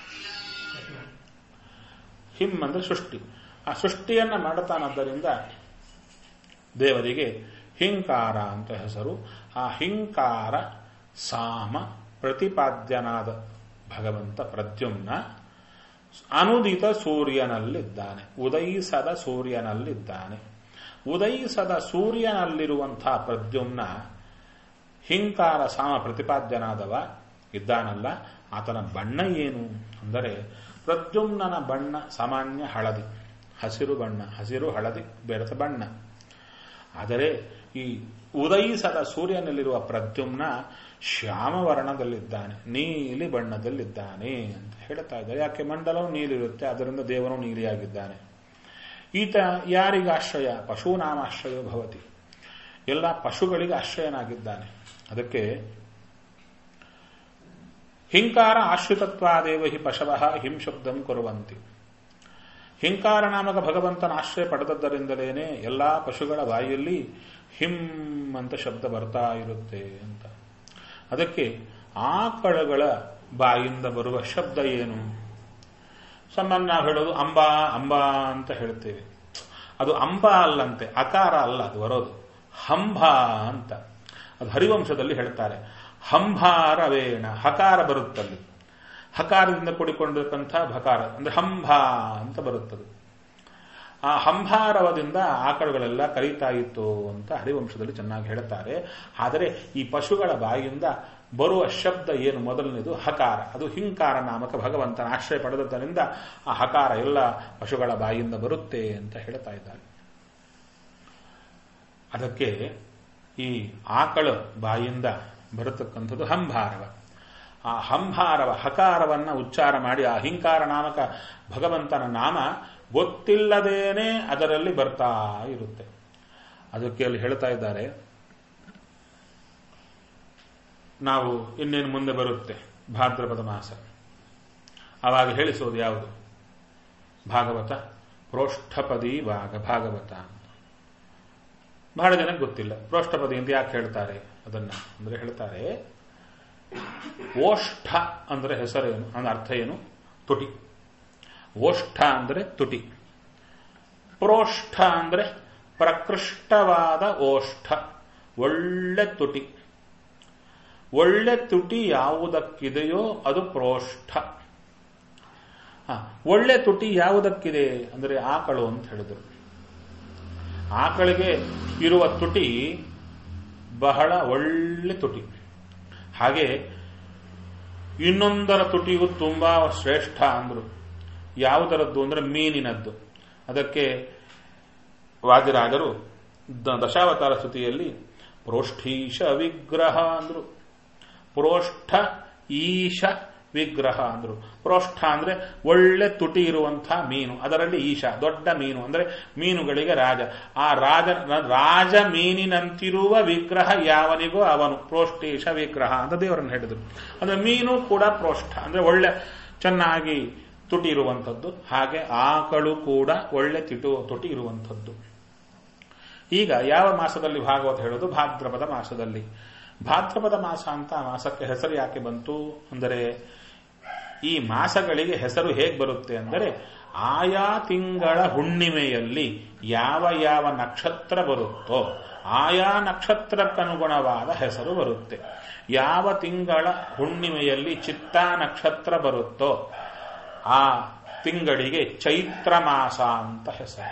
ಹಿಂ ಅಂದ್ರೆ ಸೃಷ್ಟಿ ಆ ಸೃಷ್ಟಿಯನ್ನ ಮಾಡುತ್ತಾನಾದ್ದರಿಂದ ದೇವರಿಗೆ ಹಿಂಕಾರ ಅಂತ ಹೆಸರು ಆ ಹಿಂಕಾರ ಸಾಮ ಪ್ರತಿಪಾದ್ಯನಾದ ಭಗವಂತ ಪ್ರದ್ಯುಮ್ನ ಅನುದಿತ ಸೂರ್ಯನಲ್ಲಿದ್ದಾನೆ ಉದಯಿಸದ ಸೂರ್ಯನಲ್ಲಿದ್ದಾನೆ ಉದಯಿಸದ ಸೂರ್ಯನಲ್ಲಿರುವಂತಹ ಪ್ರದ್ಯುಮ್ನ ಹಿಂಕಾರ ಸಾಮ ಪ್ರತಿಪಾದ್ಯನಾದವ ಇದ್ದಾನಲ್ಲ ಆತನ ಬಣ್ಣ ಏನು ಅಂದರೆ ಪ್ರದ್ಯುಮ್ನನ ಬಣ್ಣ ಸಾಮಾನ್ಯ ಹಳದಿ ಹಸಿರು ಬಣ್ಣ ಹಸಿರು ಹಳದಿ ಬೆರೆತ ಬಣ್ಣ ಆದರೆ ಈ ಉದಯಿಸದ ಸೂರ್ಯನಲ್ಲಿರುವ ಪ್ರದ್ಯುಮ್ನ ಶ್ಯಾಮವರ್ಣದಲ್ಲಿದ್ದಾನೆ ನೀಲಿ ಬಣ್ಣದಲ್ಲಿದ್ದಾನೆ ಅಂತ ಹೇಳ್ತಾ ಇದ್ದಾರೆ ಯಾಕೆ ಮಂಡಲವು ನೀಲಿರುತ್ತೆ ಅದರಿಂದ ದೇವನು ನೀಲಿಯಾಗಿದ್ದಾನೆ ಈತ ಯಾರಿಗೆ ಆಶ್ರಯ ಪಶೂನಾಮಾಶ್ರಯ ಭವತಿ ಎಲ್ಲ ಪಶುಗಳಿಗೆ ಆಶ್ರಯನಾಗಿದ್ದಾನೆ ಅದಕ್ಕೆ ಹಿಂಕಾರ ಆಶ್ರಿತತ್ವಾದೇವ ಹಿ ಪಶವಃ ಹಿಂ ಶಬ್ದಂ ಕೊರುವಂತಿ ಹಿಂಕಾರ ನಾಮಕ ಭಗವಂತನ ಆಶ್ರಯ ಪಡೆದದ್ದರಿಂದಲೇನೆ ಎಲ್ಲಾ ಪಶುಗಳ ಬಾಯಿಯಲ್ಲಿ ಹಿಂ ಅಂತ ಶಬ್ದ ಬರ್ತಾ ಇರುತ್ತೆ ಅಂತ ಅದಕ್ಕೆ ಆಕಳಗಳ ಬಾಯಿಂದ ಬರುವ ಶಬ್ದ ಏನು ಸಾಮಾನ್ಯ ನಾವು ಹೇಳೋದು ಅಂಬಾ ಅಂಬಾ ಅಂತ ಹೇಳ್ತೇವೆ ಅದು ಅಂಬ ಅಲ್ಲಂತೆ ಅಕಾರ ಅಲ್ಲ ಅದು ಬರೋದು ಹಂಭ ಅಂತ ಅದು ಹರಿವಂಶದಲ್ಲಿ ಹೇಳ್ತಾರೆ ಹಂಭಾರವೇಣ ಹಕಾರ ಬರುತ್ತಲ್ಲಿ ಹಕಾರದಿಂದ ಕೂಡಿಕೊಂಡಿರ್ತಕ್ಕಂಥ ಭಕಾರ ಅಂದ್ರೆ ಹಂಭ ಅಂತ ಬರುತ್ತದೆ ಆ ಹಂಭಾರವದಿಂದ ಆಕಳುಗಳೆಲ್ಲ ಕರೀತಾ ಇತ್ತು ಅಂತ ಹರಿವಂಶದಲ್ಲಿ ಚೆನ್ನಾಗಿ ಹೇಳ್ತಾರೆ ಆದರೆ ಈ ಪಶುಗಳ ಬಾಯಿಯಿಂದ ಬರುವ ಶಬ್ದ ಏನು ಮೊದಲನೇದು ಹಕಾರ ಅದು ಹಿಂಕಾರ ನಾಮಕ ಭಗವಂತನ ಆಶ್ರಯ ಪಡೆದದ್ದರಿಂದ ಆ ಹಕಾರ ಎಲ್ಲ ಪಶುಗಳ ಬಾಯಿಯಿಂದ ಬರುತ್ತೆ ಅಂತ ಹೇಳ್ತಾ ಇದ್ದಾರೆ ಅದಕ್ಕೆ ಈ ಆಕಳ ಬಾಯಿಂದ ಬರತಕ್ಕಂಥದ್ದು ಹಂಭಾರವ ಆ ಹಂಭಾರವ ಹಕಾರವನ್ನ ಉಚ್ಚಾರ ಮಾಡಿ ಆ ಹಿಂಕಾರ ನಾಮಕ ಭಗವಂತನ ನಾಮ ಗೊತ್ತಿಲ್ಲದೇನೆ ಅದರಲ್ಲಿ ಬರ್ತಾ ಇರುತ್ತೆ ಅದಕ್ಕೆ ಅಲ್ಲಿ ಹೇಳ್ತಾ ಇದ್ದಾರೆ ನಾವು ಇನ್ನೇನು ಮುಂದೆ ಬರುತ್ತೆ ಭಾದ್ರಪದ ಮಾಸ ಆವಾಗ ಹೇಳಿಸೋದು ಯಾವುದು ಭಾಗವತ ಪ್ರೋಷ್ಠಪದಿ ಭಾಗ ಭಾಗವತ ಬಹಳ ಜನಕ್ಕೆ ಗೊತ್ತಿಲ್ಲ ಪ್ರೋಷ್ಠಪದಿ ಅಂತ ಯಾಕೆ ಹೇಳ್ತಾರೆ ಅದನ್ನ ಅಂದ್ರೆ ಹೇಳ್ತಾರೆ ಓಷ್ಠ ಅಂದ್ರೆ ಹೆಸರೇನು ಅಂದ್ರೆ ಅರ್ಥ ಏನು ತುಟಿ ಓಷ್ಠ ಅಂದ್ರೆ ತುಟಿ ಪ್ರೋಷ್ಠ ಅಂದ್ರೆ ಪ್ರಕೃಷ್ಟವಾದ ಓಷ್ಠ ಒಳ್ಳೆ ತುಟಿ ಒಳ್ಳೆ ತುಟಿ ಯಾವುದಕ್ಕಿದೆಯೋ ಅದು ಪ್ರೋಷ್ಠ ಒಳ್ಳೆ ತುಟಿ ಯಾವುದಕ್ಕಿದೆ ಅಂದರೆ ಆಕಳು ಅಂತ ಹೇಳಿದರು ಆಕಳಿಗೆ ಇರುವ ತುಟಿ ಬಹಳ ಒಳ್ಳೆ ತುಟಿ ಹಾಗೆ ಇನ್ನೊಂದರ ತುಟಿಯು ತುಂಬಾ ಶ್ರೇಷ್ಠ ಅಂದ್ರು ಯಾವುದರದ್ದು ಅಂದ್ರೆ ಮೀನಿನದ್ದು ಅದಕ್ಕೆ ವಾದಿರಾಜರು ದಶಾವತಾರ ಸ್ತುತಿಯಲ್ಲಿ ಪ್ರೋಷ್ಠೀಶ ವಿಗ್ರಹ ಅಂದ್ರು ಪ್ರೋಷ್ಠ ಈಶ ವಿಗ್ರಹ ಅಂದ್ರು ಪ್ರೋಷ್ಠ ಅಂದ್ರೆ ಒಳ್ಳೆ ತುಟಿ ಇರುವಂತಹ ಮೀನು ಅದರಲ್ಲಿ ಈಶ ದೊಡ್ಡ ಮೀನು ಅಂದ್ರೆ ಮೀನುಗಳಿಗೆ ರಾಜ ಆ ರಾಜ ರಾಜ ಮೀನಿನಂತಿರುವ ವಿಗ್ರಹ ಯಾವನಿಗೂ ಅವನು ಪ್ರೋಷ್ಠೀಶ ವಿಗ್ರಹ ಅಂತ ದೇವರನ್ನು ಹೇಳಿದರು ಅಂದ್ರೆ ಮೀನು ಕೂಡ ಪ್ರೋಷ್ಠ ಅಂದ್ರೆ ಒಳ್ಳೆ ಚೆನ್ನಾಗಿ ತುಟಿ ಇರುವಂಥದ್ದು ಹಾಗೆ ಆಕಳು ಕೂಡ ಒಳ್ಳೆ ತಿಟು ತುಟಿ ಇರುವಂಥದ್ದು ಈಗ ಯಾವ ಮಾಸದಲ್ಲಿ ಭಾಗವತ ಹೇಳೋದು ಭಾದ್ರಪದ ಮಾಸದಲ್ಲಿ ಭಾದ್ರಪದ ಮಾಸ ಅಂತ ಆ ಮಾಸಕ್ಕೆ ಹೆಸರು ಯಾಕೆ ಬಂತು ಅಂದರೆ ಈ ಮಾಸಗಳಿಗೆ ಹೆಸರು ಹೇಗೆ ಬರುತ್ತೆ ಅಂದರೆ ಆಯಾ ತಿಂಗಳ ಹುಣ್ಣಿಮೆಯಲ್ಲಿ ಯಾವ ಯಾವ ನಕ್ಷತ್ರ ಬರುತ್ತೋ ಆಯಾ ನಕ್ಷತ್ರಕ್ಕನುಗುಣವಾದ ಹೆಸರು ಬರುತ್ತೆ ಯಾವ ತಿಂಗಳ ಹುಣ್ಣಿಮೆಯಲ್ಲಿ ಚಿತ್ತಾ ನಕ್ಷತ್ರ ಬರುತ್ತೋ ಆ ತಿಂಗಳಿಗೆ ಚೈತ್ರ ಮಾಸ ಅಂತ ಹೆಸರು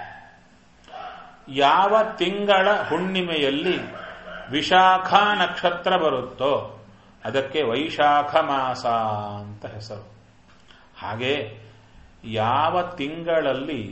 ಯಾವ ತಿಂಗಳ ಹುಣ್ಣಿಮೆಯಲ್ಲಿ ವಿಶಾಖ ನಕ್ಷತ್ರ ಬರುತ್ತೋ ಅದಕ್ಕೆ ವೈಶಾಖ ಮಾಸ ಅಂತ ಹೆಸರು ಹಾಗೆ ಯಾವ ತಿಂಗಳಲ್ಲಿ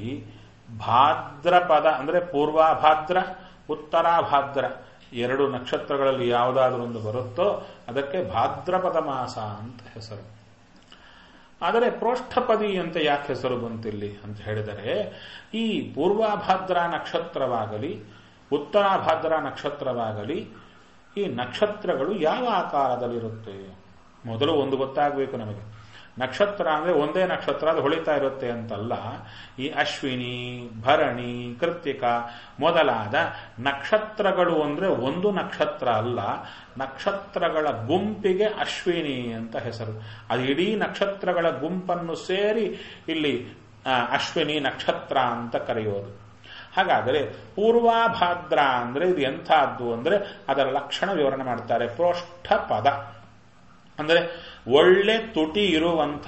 ಭಾದ್ರಪದ ಅಂದರೆ ಪೂರ್ವಾಭಾದ್ರ ಉತ್ತರಾಭಾದ್ರ ಎರಡು ನಕ್ಷತ್ರಗಳಲ್ಲಿ ಯಾವುದಾದ್ರೂ ಒಂದು ಬರುತ್ತೋ ಅದಕ್ಕೆ ಭಾದ್ರಪದ ಮಾಸ ಅಂತ ಹೆಸರು ಆದರೆ ಪ್ರೋಷ್ಠಪದಿ ಅಂತ ಯಾಕೆ ಹೆಸರು ಬಂತಿಲ್ಲಿ ಅಂತ ಹೇಳಿದರೆ ಈ ಪೂರ್ವಾಭಾದ್ರ ನಕ್ಷತ್ರವಾಗಲಿ ಉತ್ತರಾಭಾದ್ರ ನಕ್ಷತ್ರವಾಗಲಿ ಈ ನಕ್ಷತ್ರಗಳು ಯಾವ ಆಕಾರದಲ್ಲಿರುತ್ತೆ ಮೊದಲು ಒಂದು ಗೊತ್ತಾಗಬೇಕು ನಮಗೆ ನಕ್ಷತ್ರ ಅಂದ್ರೆ ಒಂದೇ ನಕ್ಷತ್ರ ಅದು ಹೊಳಿತಾ ಇರುತ್ತೆ ಅಂತಲ್ಲ ಈ ಅಶ್ವಿನಿ ಭರಣಿ ಕೃತಿಕ ಮೊದಲಾದ ನಕ್ಷತ್ರಗಳು ಅಂದ್ರೆ ಒಂದು ನಕ್ಷತ್ರ ಅಲ್ಲ ನಕ್ಷತ್ರಗಳ ಗುಂಪಿಗೆ ಅಶ್ವಿನಿ ಅಂತ ಹೆಸರು ಅದು ಇಡೀ ನಕ್ಷತ್ರಗಳ ಗುಂಪನ್ನು ಸೇರಿ ಇಲ್ಲಿ ಅಶ್ವಿನಿ ನಕ್ಷತ್ರ ಅಂತ ಕರೆಯೋದು ಹಾಗಾದರೆ ಪೂರ್ವಾಭಾದ್ರ ಅಂದ್ರೆ ಇದು ಎಂಥದ್ದು ಅಂದ್ರೆ ಅದರ ಲಕ್ಷಣ ವಿವರಣೆ ಮಾಡ್ತಾರೆ ಪ್ರೋಷ್ಠ ಪದ ಅಂದ್ರೆ ಒಳ್ಳೆ ತುಟಿ ಇರುವಂಥ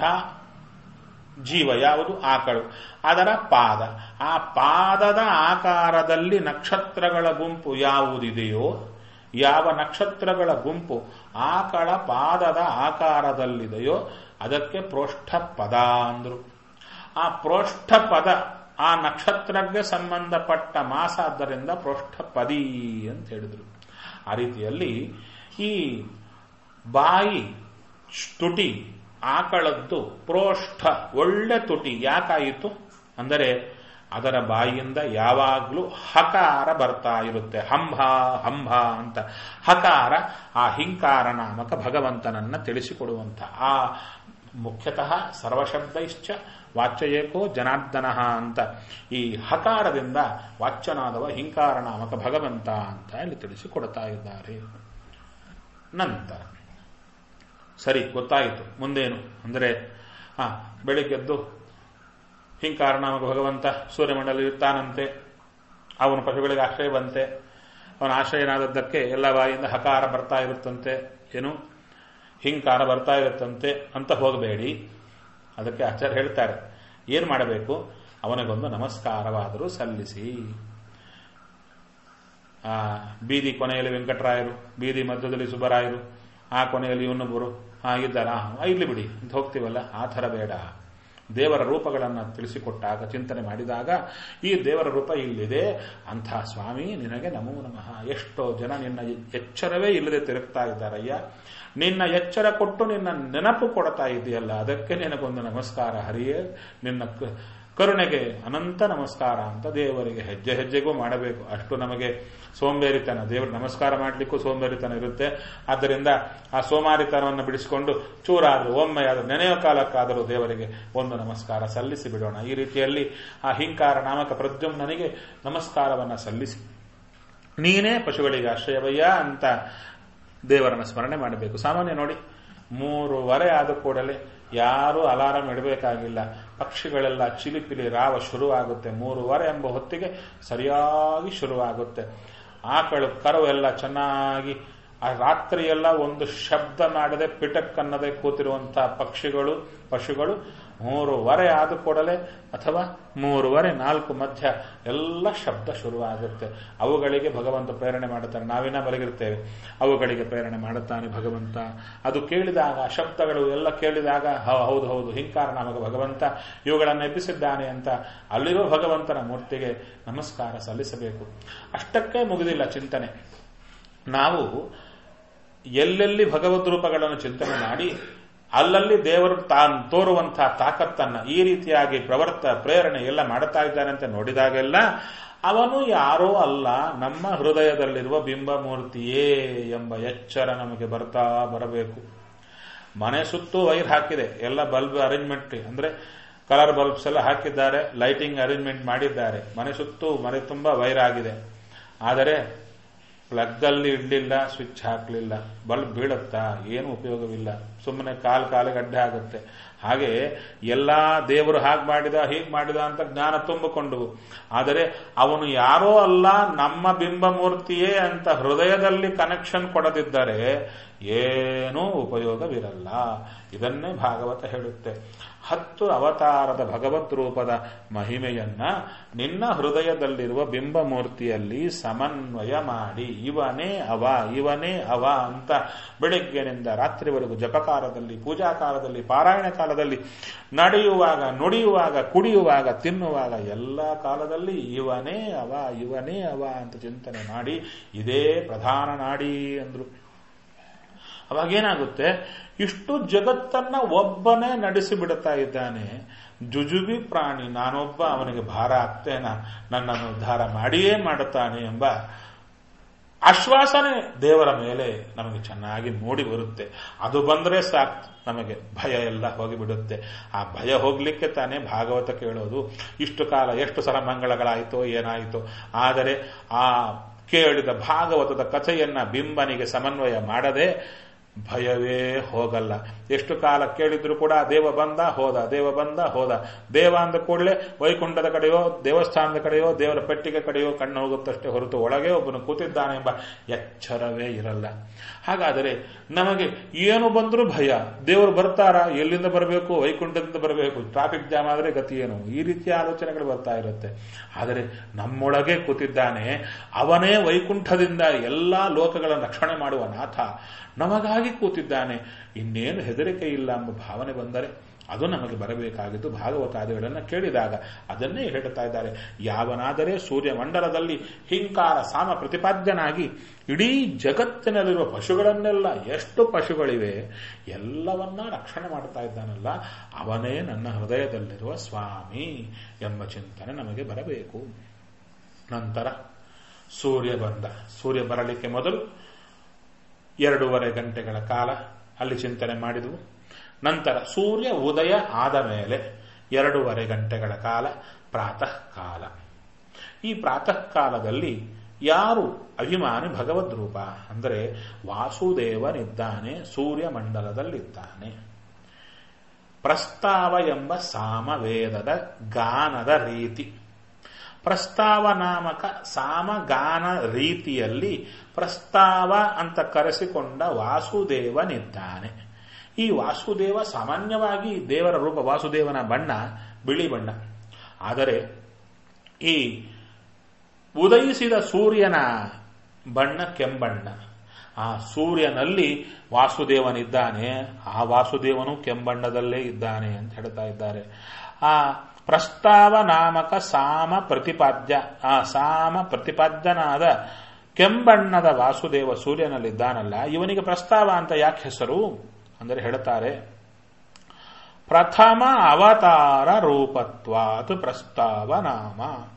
ಜೀವ ಯಾವುದು ಆಕಳು ಅದರ ಪಾದ ಆ ಪಾದದ ಆಕಾರದಲ್ಲಿ ನಕ್ಷತ್ರಗಳ ಗುಂಪು ಯಾವುದಿದೆಯೋ ಯಾವ ನಕ್ಷತ್ರಗಳ ಗುಂಪು ಆಕಳ ಪಾದದ ಆಕಾರದಲ್ಲಿದೆಯೋ ಅದಕ್ಕೆ ಪ್ರೋಷ್ಠ ಪದ ಅಂದ್ರು ಆ ಪ್ರೋಷ್ಠ ಪದ ಆ ನಕ್ಷತ್ರಕ್ಕೆ ಸಂಬಂಧಪಟ್ಟ ಮಾಸ ಆದ್ದರಿಂದ ಪ್ರೋಷ್ಠಪದಿ ಅಂತ ಹೇಳಿದ್ರು ಆ ರೀತಿಯಲ್ಲಿ ಈ ಬಾಯಿ ತುಟಿ ಆಕಳದ್ದು ಪ್ರೋಷ್ಠ ಒಳ್ಳೆ ತುಟಿ ಯಾಕಾಯಿತು ಅಂದರೆ ಅದರ ಬಾಯಿಯಿಂದ ಯಾವಾಗಲೂ ಹಕಾರ ಬರ್ತಾ ಇರುತ್ತೆ ಹಂಭ ಹಂಭ ಅಂತ ಹಕಾರ ಆ ಹಿಂಕಾರ ನಾಮಕ ಭಗವಂತನನ್ನ ತಿಳಿಸಿಕೊಡುವಂಥ ಆ ಮುಖ್ಯತಃ ಸರ್ವಶಬ್ದೈಶ್ಚ ವಾಚ್ಯೇಕೋ ಜನಾರ್ದನ ಅಂತ ಈ ಹಕಾರದಿಂದ ವಾಚ್ಯನಾದವ ಹಿಂಕಾರ ನಾಮಕ ಭಗವಂತ ಅಂತ ಇಲ್ಲಿ ತಿಳಿಸಿಕೊಡ್ತಾ ಇದ್ದಾರೆ ನಂತರ ಸರಿ ಗೊತ್ತಾಯಿತು ಮುಂದೇನು ಅಂದರೆ ಆ ಬೆಳಿಗ್ಗೆದ್ದು ಹಿಂಕಾರ ನಾಮಕ ಭಗವಂತ ಸೂರ್ಯಮಂಡಲ ಇರ್ತಾನಂತೆ ಅವನ ಪಶುಗಳಿಗೆ ಆಶ್ರಯ ಬಂತೆ ಅವನ ಆಶ್ರಯನಾದದ್ದಕ್ಕೆ ಎಲ್ಲ ಬಾಯಿಂದ ಹಕಾರ ಬರ್ತಾ ಇರುತ್ತಂತೆ ಏನು ಹಿಂಕಾರ ಬರ್ತಾ ಇರುತ್ತಂತೆ ಅಂತ ಹೋಗಬೇಡಿ ಅದಕ್ಕೆ ಆಚಾರ್ಯ ಹೇಳ್ತಾರೆ ಏನು ಮಾಡಬೇಕು ಅವನಿಗೊಂದು ನಮಸ್ಕಾರವಾದರೂ ಸಲ್ಲಿಸಿ ಆ ಬೀದಿ ಕೊನೆಯಲ್ಲಿ ವೆಂಕಟರಾಯರು ಬೀದಿ ಮಧ್ಯದಲ್ಲಿ ಸುಬ್ಬರಾಯರು ಆ ಕೊನೆಯಲ್ಲಿ ಇನ್ನೊಬ್ಬರು ಆ ಇದ್ದಾರ ಇರ್ಲಿ ಬಿಡಿ ಅಂತ ಹೋಗ್ತೀವಲ್ಲ ಆ ಥರ ಬೇಡ ದೇವರ ರೂಪಗಳನ್ನು ತಿಳಿಸಿಕೊಟ್ಟಾಗ ಚಿಂತನೆ ಮಾಡಿದಾಗ ಈ ದೇವರ ರೂಪ ಇಲ್ಲಿದೆ ಅಂಥ ಸ್ವಾಮಿ ನಿನಗೆ ನಮೋ ನಮಃ ಎಷ್ಟೋ ಜನ ನಿನ್ನ ಎಚ್ಚರವೇ ಇಲ್ಲದೆ ತಿರುಗ್ತಾ ಇದ್ದಾರಯ್ಯ ನಿನ್ನ ಎಚ್ಚರ ಕೊಟ್ಟು ನಿನ್ನ ನೆನಪು ಕೊಡ್ತಾ ಇದೆಯಲ್ಲ ಅದಕ್ಕೆ ನಿನಗೊಂದು ನಮಸ್ಕಾರ ಹರಿಯೇ ನಿನ್ನ ಕರುಣೆಗೆ ಅನಂತ ನಮಸ್ಕಾರ ಅಂತ ದೇವರಿಗೆ ಹೆಜ್ಜೆ ಹೆಜ್ಜೆಗೂ ಮಾಡಬೇಕು ಅಷ್ಟು ನಮಗೆ ಸೋಂಬೇರಿತನ ದೇವರು ನಮಸ್ಕಾರ ಮಾಡಲಿಕ್ಕೂ ಸೋಂಬೇರಿತನ ಇರುತ್ತೆ ಆದ್ದರಿಂದ ಆ ಸೋಮಾರಿತನವನ್ನು ಬಿಡಿಸಿಕೊಂಡು ಚೂರಾದರೂ ಒಮ್ಮೆ ಅದು ನೆನೆಯೋ ಕಾಲಕ್ಕಾದರೂ ದೇವರಿಗೆ ಒಂದು ನಮಸ್ಕಾರ ಸಲ್ಲಿಸಿ ಬಿಡೋಣ ಈ ರೀತಿಯಲ್ಲಿ ಆ ಹಿಂಕಾರ ನಾಮಕ ಪ್ರದ್ಯುಮ್ನಿಗೆ ನಮಸ್ಕಾರವನ್ನು ಸಲ್ಲಿಸಿ ನೀನೇ ಪಶುಗಳಿಗೆ ಆಶ್ರಯವಯ್ಯ ಅಂತ ದೇವರನ್ನ ಸ್ಮರಣೆ ಮಾಡಬೇಕು ಸಾಮಾನ್ಯ ನೋಡಿ ಮೂರುವರೆ ಆದ ಕೂಡಲೇ ಯಾರೂ ಅಲಾರಾಮ್ ಇಡಬೇಕಾಗಿಲ್ಲ ಪಕ್ಷಿಗಳೆಲ್ಲ ಚಿಲಿಪಿಲಿ ರಾವ ಶುರುವಾಗುತ್ತೆ ಮೂರುವರೆ ಎಂಬ ಹೊತ್ತಿಗೆ ಸರಿಯಾಗಿ ಶುರುವಾಗುತ್ತೆ ಆಕಳು ಕರು ಎಲ್ಲ ಚೆನ್ನಾಗಿ ಆ ರಾತ್ರಿಯೆಲ್ಲ ಒಂದು ಶಬ್ದ ಮಾಡದೆ ಪಿಟಕ್ ಅನ್ನದೆ ಕೂತಿರುವಂತಹ ಪಕ್ಷಿಗಳು ಪಶುಗಳು ಮೂರುವರೆ ಆದ ಕೂಡಲೇ ಅಥವಾ ಮೂರುವರೆ ನಾಲ್ಕು ಮಧ್ಯ ಎಲ್ಲ ಶಬ್ದ ಶುರುವಾಗುತ್ತೆ ಅವುಗಳಿಗೆ ಭಗವಂತ ಪ್ರೇರಣೆ ಮಾಡುತ್ತಾನೆ ನಾವಿನ ಮಲಗಿರ್ತೇವೆ ಅವುಗಳಿಗೆ ಪ್ರೇರಣೆ ಮಾಡುತ್ತಾನೆ ಭಗವಂತ ಅದು ಕೇಳಿದಾಗ ಶಬ್ದಗಳು ಎಲ್ಲ ಕೇಳಿದಾಗ ಹೌದು ಹೌದು ಹಿಂಕಾರ ನಮಗ ಭಗವಂತ ಇವುಗಳನ್ನು ಎಬ್ಬಿಸಿದ್ದಾನೆ ಅಂತ ಅಲ್ಲಿರೋ ಭಗವಂತನ ಮೂರ್ತಿಗೆ ನಮಸ್ಕಾರ ಸಲ್ಲಿಸಬೇಕು ಅಷ್ಟಕ್ಕೆ ಮುಗಿದಿಲ್ಲ ಚಿಂತನೆ ನಾವು ಎಲ್ಲೆಲ್ಲಿ ಭಗವದ್ ರೂಪಗಳನ್ನು ಚಿಂತನೆ ಮಾಡಿ ಅಲ್ಲಲ್ಲಿ ದೇವರು ತಾನು ತೋರುವಂತಹ ತಾಕತ್ತನ್ನ ಈ ರೀತಿಯಾಗಿ ಪ್ರವರ್ತ ಪ್ರೇರಣೆ ಎಲ್ಲ ಮಾಡುತ್ತಾ ಇದ್ದಾನೆ ಅಂತ ನೋಡಿದಾಗೆಲ್ಲ ಅವನು ಯಾರೋ ಅಲ್ಲ ನಮ್ಮ ಹೃದಯದಲ್ಲಿರುವ ಬಿಂಬ ಮೂರ್ತಿಯೇ ಎಂಬ ಎಚ್ಚರ ನಮಗೆ ಬರ್ತಾ ಬರಬೇಕು ಮನೆ ಸುತ್ತೂ ವೈರ್ ಹಾಕಿದೆ ಎಲ್ಲ ಬಲ್ಬ್ ಅರೇಂಜ್ಮೆಂಟ್ ಅಂದ್ರೆ ಕಲರ್ ಬಲ್ಬ್ಸ್ ಎಲ್ಲ ಹಾಕಿದ್ದಾರೆ ಲೈಟಿಂಗ್ ಅರೇಂಜ್ಮೆಂಟ್ ಮಾಡಿದ್ದಾರೆ ಮನೆ ಸುತ್ತೂ ಮನೆ ತುಂಬ ವೈರ್ ಆಗಿದೆ ಆದರೆ ಪ್ಲಗ್ ಅಲ್ಲಿ ಇಡ್ಲಿಲ್ಲ ಸ್ವಿಚ್ ಹಾಕಲಿಲ್ಲ ಬಲ್ಬ್ ಬೀಳುತ್ತಾ ಏನು ಉಪಯೋಗವಿಲ್ಲ ಸುಮ್ಮನೆ ಕಾಲು ಕಾಲಿಗೆ ಅಡ್ಡೆ ಆಗುತ್ತೆ ಹಾಗೆ ಎಲ್ಲಾ ದೇವರು ಹಾಗೆ ಮಾಡಿದ ಹೀಗೆ ಮಾಡಿದ ಅಂತ ಜ್ಞಾನ ತುಂಬಿಕೊಂಡು ಆದರೆ ಅವನು ಯಾರೋ ಅಲ್ಲ ನಮ್ಮ ಬಿಂಬ ಮೂರ್ತಿಯೇ ಅಂತ ಹೃದಯದಲ್ಲಿ ಕನೆಕ್ಷನ್ ಕೊಡದಿದ್ದರೆ ಏನೂ ಉಪಯೋಗವಿರಲ್ಲ ಇದನ್ನೇ ಭಾಗವತ ಹೇಳುತ್ತೆ ಹತ್ತು ಅವತಾರದ ಭಗವತ್ ರೂಪದ ಮಹಿಮೆಯನ್ನ ನಿನ್ನ ಹೃದಯದಲ್ಲಿರುವ ಬಿಂಬ ಮೂರ್ತಿಯಲ್ಲಿ ಸಮನ್ವಯ ಮಾಡಿ ಇವನೇ ಅವ ಇವನೇ ಅವ ಅಂತ ಬೆಳಿಗ್ಗೆನಿಂದ ರಾತ್ರಿವರೆಗೂ ಜಪಕಾಲದಲ್ಲಿ ಪೂಜಾಕಾಲದಲ್ಲಿ ಪಾರಾಯಣ ಕಾಲದಲ್ಲಿ ನಡೆಯುವಾಗ ನುಡಿಯುವಾಗ ಕುಡಿಯುವಾಗ ತಿನ್ನುವಾಗ ಎಲ್ಲ ಕಾಲದಲ್ಲಿ ಇವನೇ ಅವ ಇವನೇ ಅವ ಅಂತ ಚಿಂತನೆ ಮಾಡಿ ಇದೇ ಪ್ರಧಾನ ನಾಡಿ ಅಂದ್ರು ಅವಾಗೇನಾಗುತ್ತೆ ಇಷ್ಟು ಜಗತ್ತನ್ನ ಒಬ್ಬನೇ ನಡೆಸಿ ಬಿಡುತ್ತಾ ಇದ್ದಾನೆ ಜುಜುಬಿ ಪ್ರಾಣಿ ನಾನೊಬ್ಬ ಅವನಿಗೆ ಭಾರ ಆಗ್ತೇನ ನನ್ನನ್ನು ಉದ್ಧಾರ ಮಾಡಿಯೇ ಮಾಡುತ್ತಾನೆ ಎಂಬ ಆಶ್ವಾಸನೆ ದೇವರ ಮೇಲೆ ನಮಗೆ ಚೆನ್ನಾಗಿ ಮೂಡಿ ಬರುತ್ತೆ ಅದು ಬಂದರೆ ಸಾಕು ನಮಗೆ ಭಯ ಎಲ್ಲ ಹೋಗಿಬಿಡುತ್ತೆ ಆ ಭಯ ಹೋಗ್ಲಿಕ್ಕೆ ತಾನೇ ಭಾಗವತ ಕೇಳೋದು ಇಷ್ಟು ಕಾಲ ಎಷ್ಟು ಸಲ ಮಂಗಳಗಳಾಯಿತೋ ಏನಾಯಿತೋ ಆದರೆ ಆ ಕೇಳಿದ ಭಾಗವತದ ಕಥೆಯನ್ನ ಬಿಂಬನಿಗೆ ಸಮನ್ವಯ ಮಾಡದೆ ಭಯವೇ ಹೋಗಲ್ಲ ಎಷ್ಟು ಕಾಲ ಕೇಳಿದ್ರು ಕೂಡ ದೇವ ಬಂದ ಹೋದ ದೇವ ಬಂದ ಹೋದ ದೇವ ಅಂದ ಕೂಡಲೇ ವೈಕುಂಠದ ಕಡೆಯೋ ದೇವಸ್ಥಾನದ ಕಡೆಯೋ ದೇವರ ಪೆಟ್ಟಿಗೆ ಕಡೆಯೋ ಕಣ್ಣು ಹೋಗುತ್ತಷ್ಟೇ ಹೊರತು ಒಳಗೆ ಒಬ್ಬನು ಕೂತಿದ್ದಾನೆ ಎಂಬ ಎಚ್ಚರವೇ ಇರಲ್ಲ ಹಾಗಾದರೆ ನಮಗೆ ಏನು ಬಂದರೂ ಭಯ ದೇವರು ಬರ್ತಾರ ಎಲ್ಲಿಂದ ಬರಬೇಕು ವೈಕುಂಠದಿಂದ ಬರಬೇಕು ಟ್ರಾಫಿಕ್ ಜಾಮ್ ಆದರೆ ಗತಿ ಏನು ಈ ರೀತಿಯ ಆಲೋಚನೆಗಳು ಬರ್ತಾ ಇರುತ್ತೆ ಆದರೆ ನಮ್ಮೊಳಗೆ ಕೂತಿದ್ದಾನೆ ಅವನೇ ವೈಕುಂಠದಿಂದ ಎಲ್ಲಾ ಲೋಕಗಳನ್ನು ರಕ್ಷಣೆ ಮಾಡುವ ನಾಥ ನಮಗಾಗಿ ಕೂತಿದ್ದಾನೆ ಇನ್ನೇನು ಹೆದರಿಕೆ ಇಲ್ಲ ಎಂಬ ಭಾವನೆ ಬಂದರೆ ಅದು ನಮಗೆ ಬರಬೇಕಾಗಿದ್ದು ಭಾಗವತಾದಿಗಳನ್ನು ಕೇಳಿದಾಗ ಅದನ್ನೇ ಹೇಳ್ತಾ ಇದ್ದಾರೆ ಯಾವನಾದರೆ ಸೂರ್ಯಮಂಡಲದಲ್ಲಿ ಹಿಂಕಾರ ಸಾಮ ಪ್ರತಿಪಾದ್ಯನಾಗಿ ಇಡೀ ಜಗತ್ತಿನಲ್ಲಿರುವ ಪಶುಗಳನ್ನೆಲ್ಲ ಎಷ್ಟು ಪಶುಗಳಿವೆ ಎಲ್ಲವನ್ನ ರಕ್ಷಣೆ ಮಾಡ್ತಾ ಇದ್ದಾನಲ್ಲ ಅವನೇ ನನ್ನ ಹೃದಯದಲ್ಲಿರುವ ಸ್ವಾಮಿ ಎಂಬ ಚಿಂತನೆ ನಮಗೆ ಬರಬೇಕು ನಂತರ ಸೂರ್ಯ ಬಂದ ಸೂರ್ಯ ಬರಲಿಕ್ಕೆ ಮೊದಲು ಎರಡೂವರೆ ಗಂಟೆಗಳ ಕಾಲ ಅಲ್ಲಿ ಚಿಂತನೆ ಮಾಡಿದವು ನಂತರ ಸೂರ್ಯ ಉದಯ ಆದ ಮೇಲೆ ಎರಡೂವರೆ ಗಂಟೆಗಳ ಕಾಲ ಪ್ರಾತಃ ಕಾಲ ಈ ಪ್ರಾತಃ ಕಾಲದಲ್ಲಿ ಯಾರು ಅಭಿಮಾನಿ ಭಗವದ್ ರೂಪ ಅಂದರೆ ವಾಸುದೇವನಿದ್ದಾನೆ ಸೂರ್ಯ ಮಂಡಲದಲ್ಲಿದ್ದಾನೆ ಪ್ರಸ್ತಾವ ಎಂಬ ಸಾಮವೇದದ ಗಾನದ ರೀತಿ ಪ್ರಸ್ತಾವ ನಾಮಕ ಸಾಮಗಾನ ರೀತಿಯಲ್ಲಿ ಪ್ರಸ್ತಾವ ಅಂತ ಕರೆಸಿಕೊಂಡ ವಾಸುದೇವನಿದ್ದಾನೆ ಈ ವಾಸುದೇವ ಸಾಮಾನ್ಯವಾಗಿ ದೇವರ ರೂಪ ವಾಸುದೇವನ ಬಣ್ಣ ಬಿಳಿ ಬಣ್ಣ ಆದರೆ ಈ ಉದಯಿಸಿದ ಸೂರ್ಯನ ಬಣ್ಣ ಕೆಂಬಣ್ಣ ಆ ಸೂರ್ಯನಲ್ಲಿ ವಾಸುದೇವನಿದ್ದಾನೆ ಆ ವಾಸುದೇವನು ಕೆಂಬಣ್ಣದಲ್ಲೇ ಇದ್ದಾನೆ ಅಂತ ಹೇಳ್ತಾ ಇದ್ದಾರೆ ಆ ಪ್ರಸ್ತಾವ ನಾಮಕ ಸಾಮ ಪ್ರತಿಪಾದ್ಯ ಆ ಸಾಮ ಪ್ರತಿಪಾದ್ಯನಾದ ಕೆಂಬಣ್ಣದ ವಾಸುದೇವ ಸೂರ್ಯನಲ್ಲಿದ್ದಾನಲ್ಲ ಇವನಿಗೆ ಪ್ರಸ್ತಾವ ಅಂತ ಯಾಕೆ ಹೆಸರು ಅಂದರೆ ಹೇಳ್ತಾರೆ ಪ್ರಥಮ ಅವತಾರ ರೂಪತ್ವಾತ್ ಪ್ರಸ್ತಾವ ನಾಮ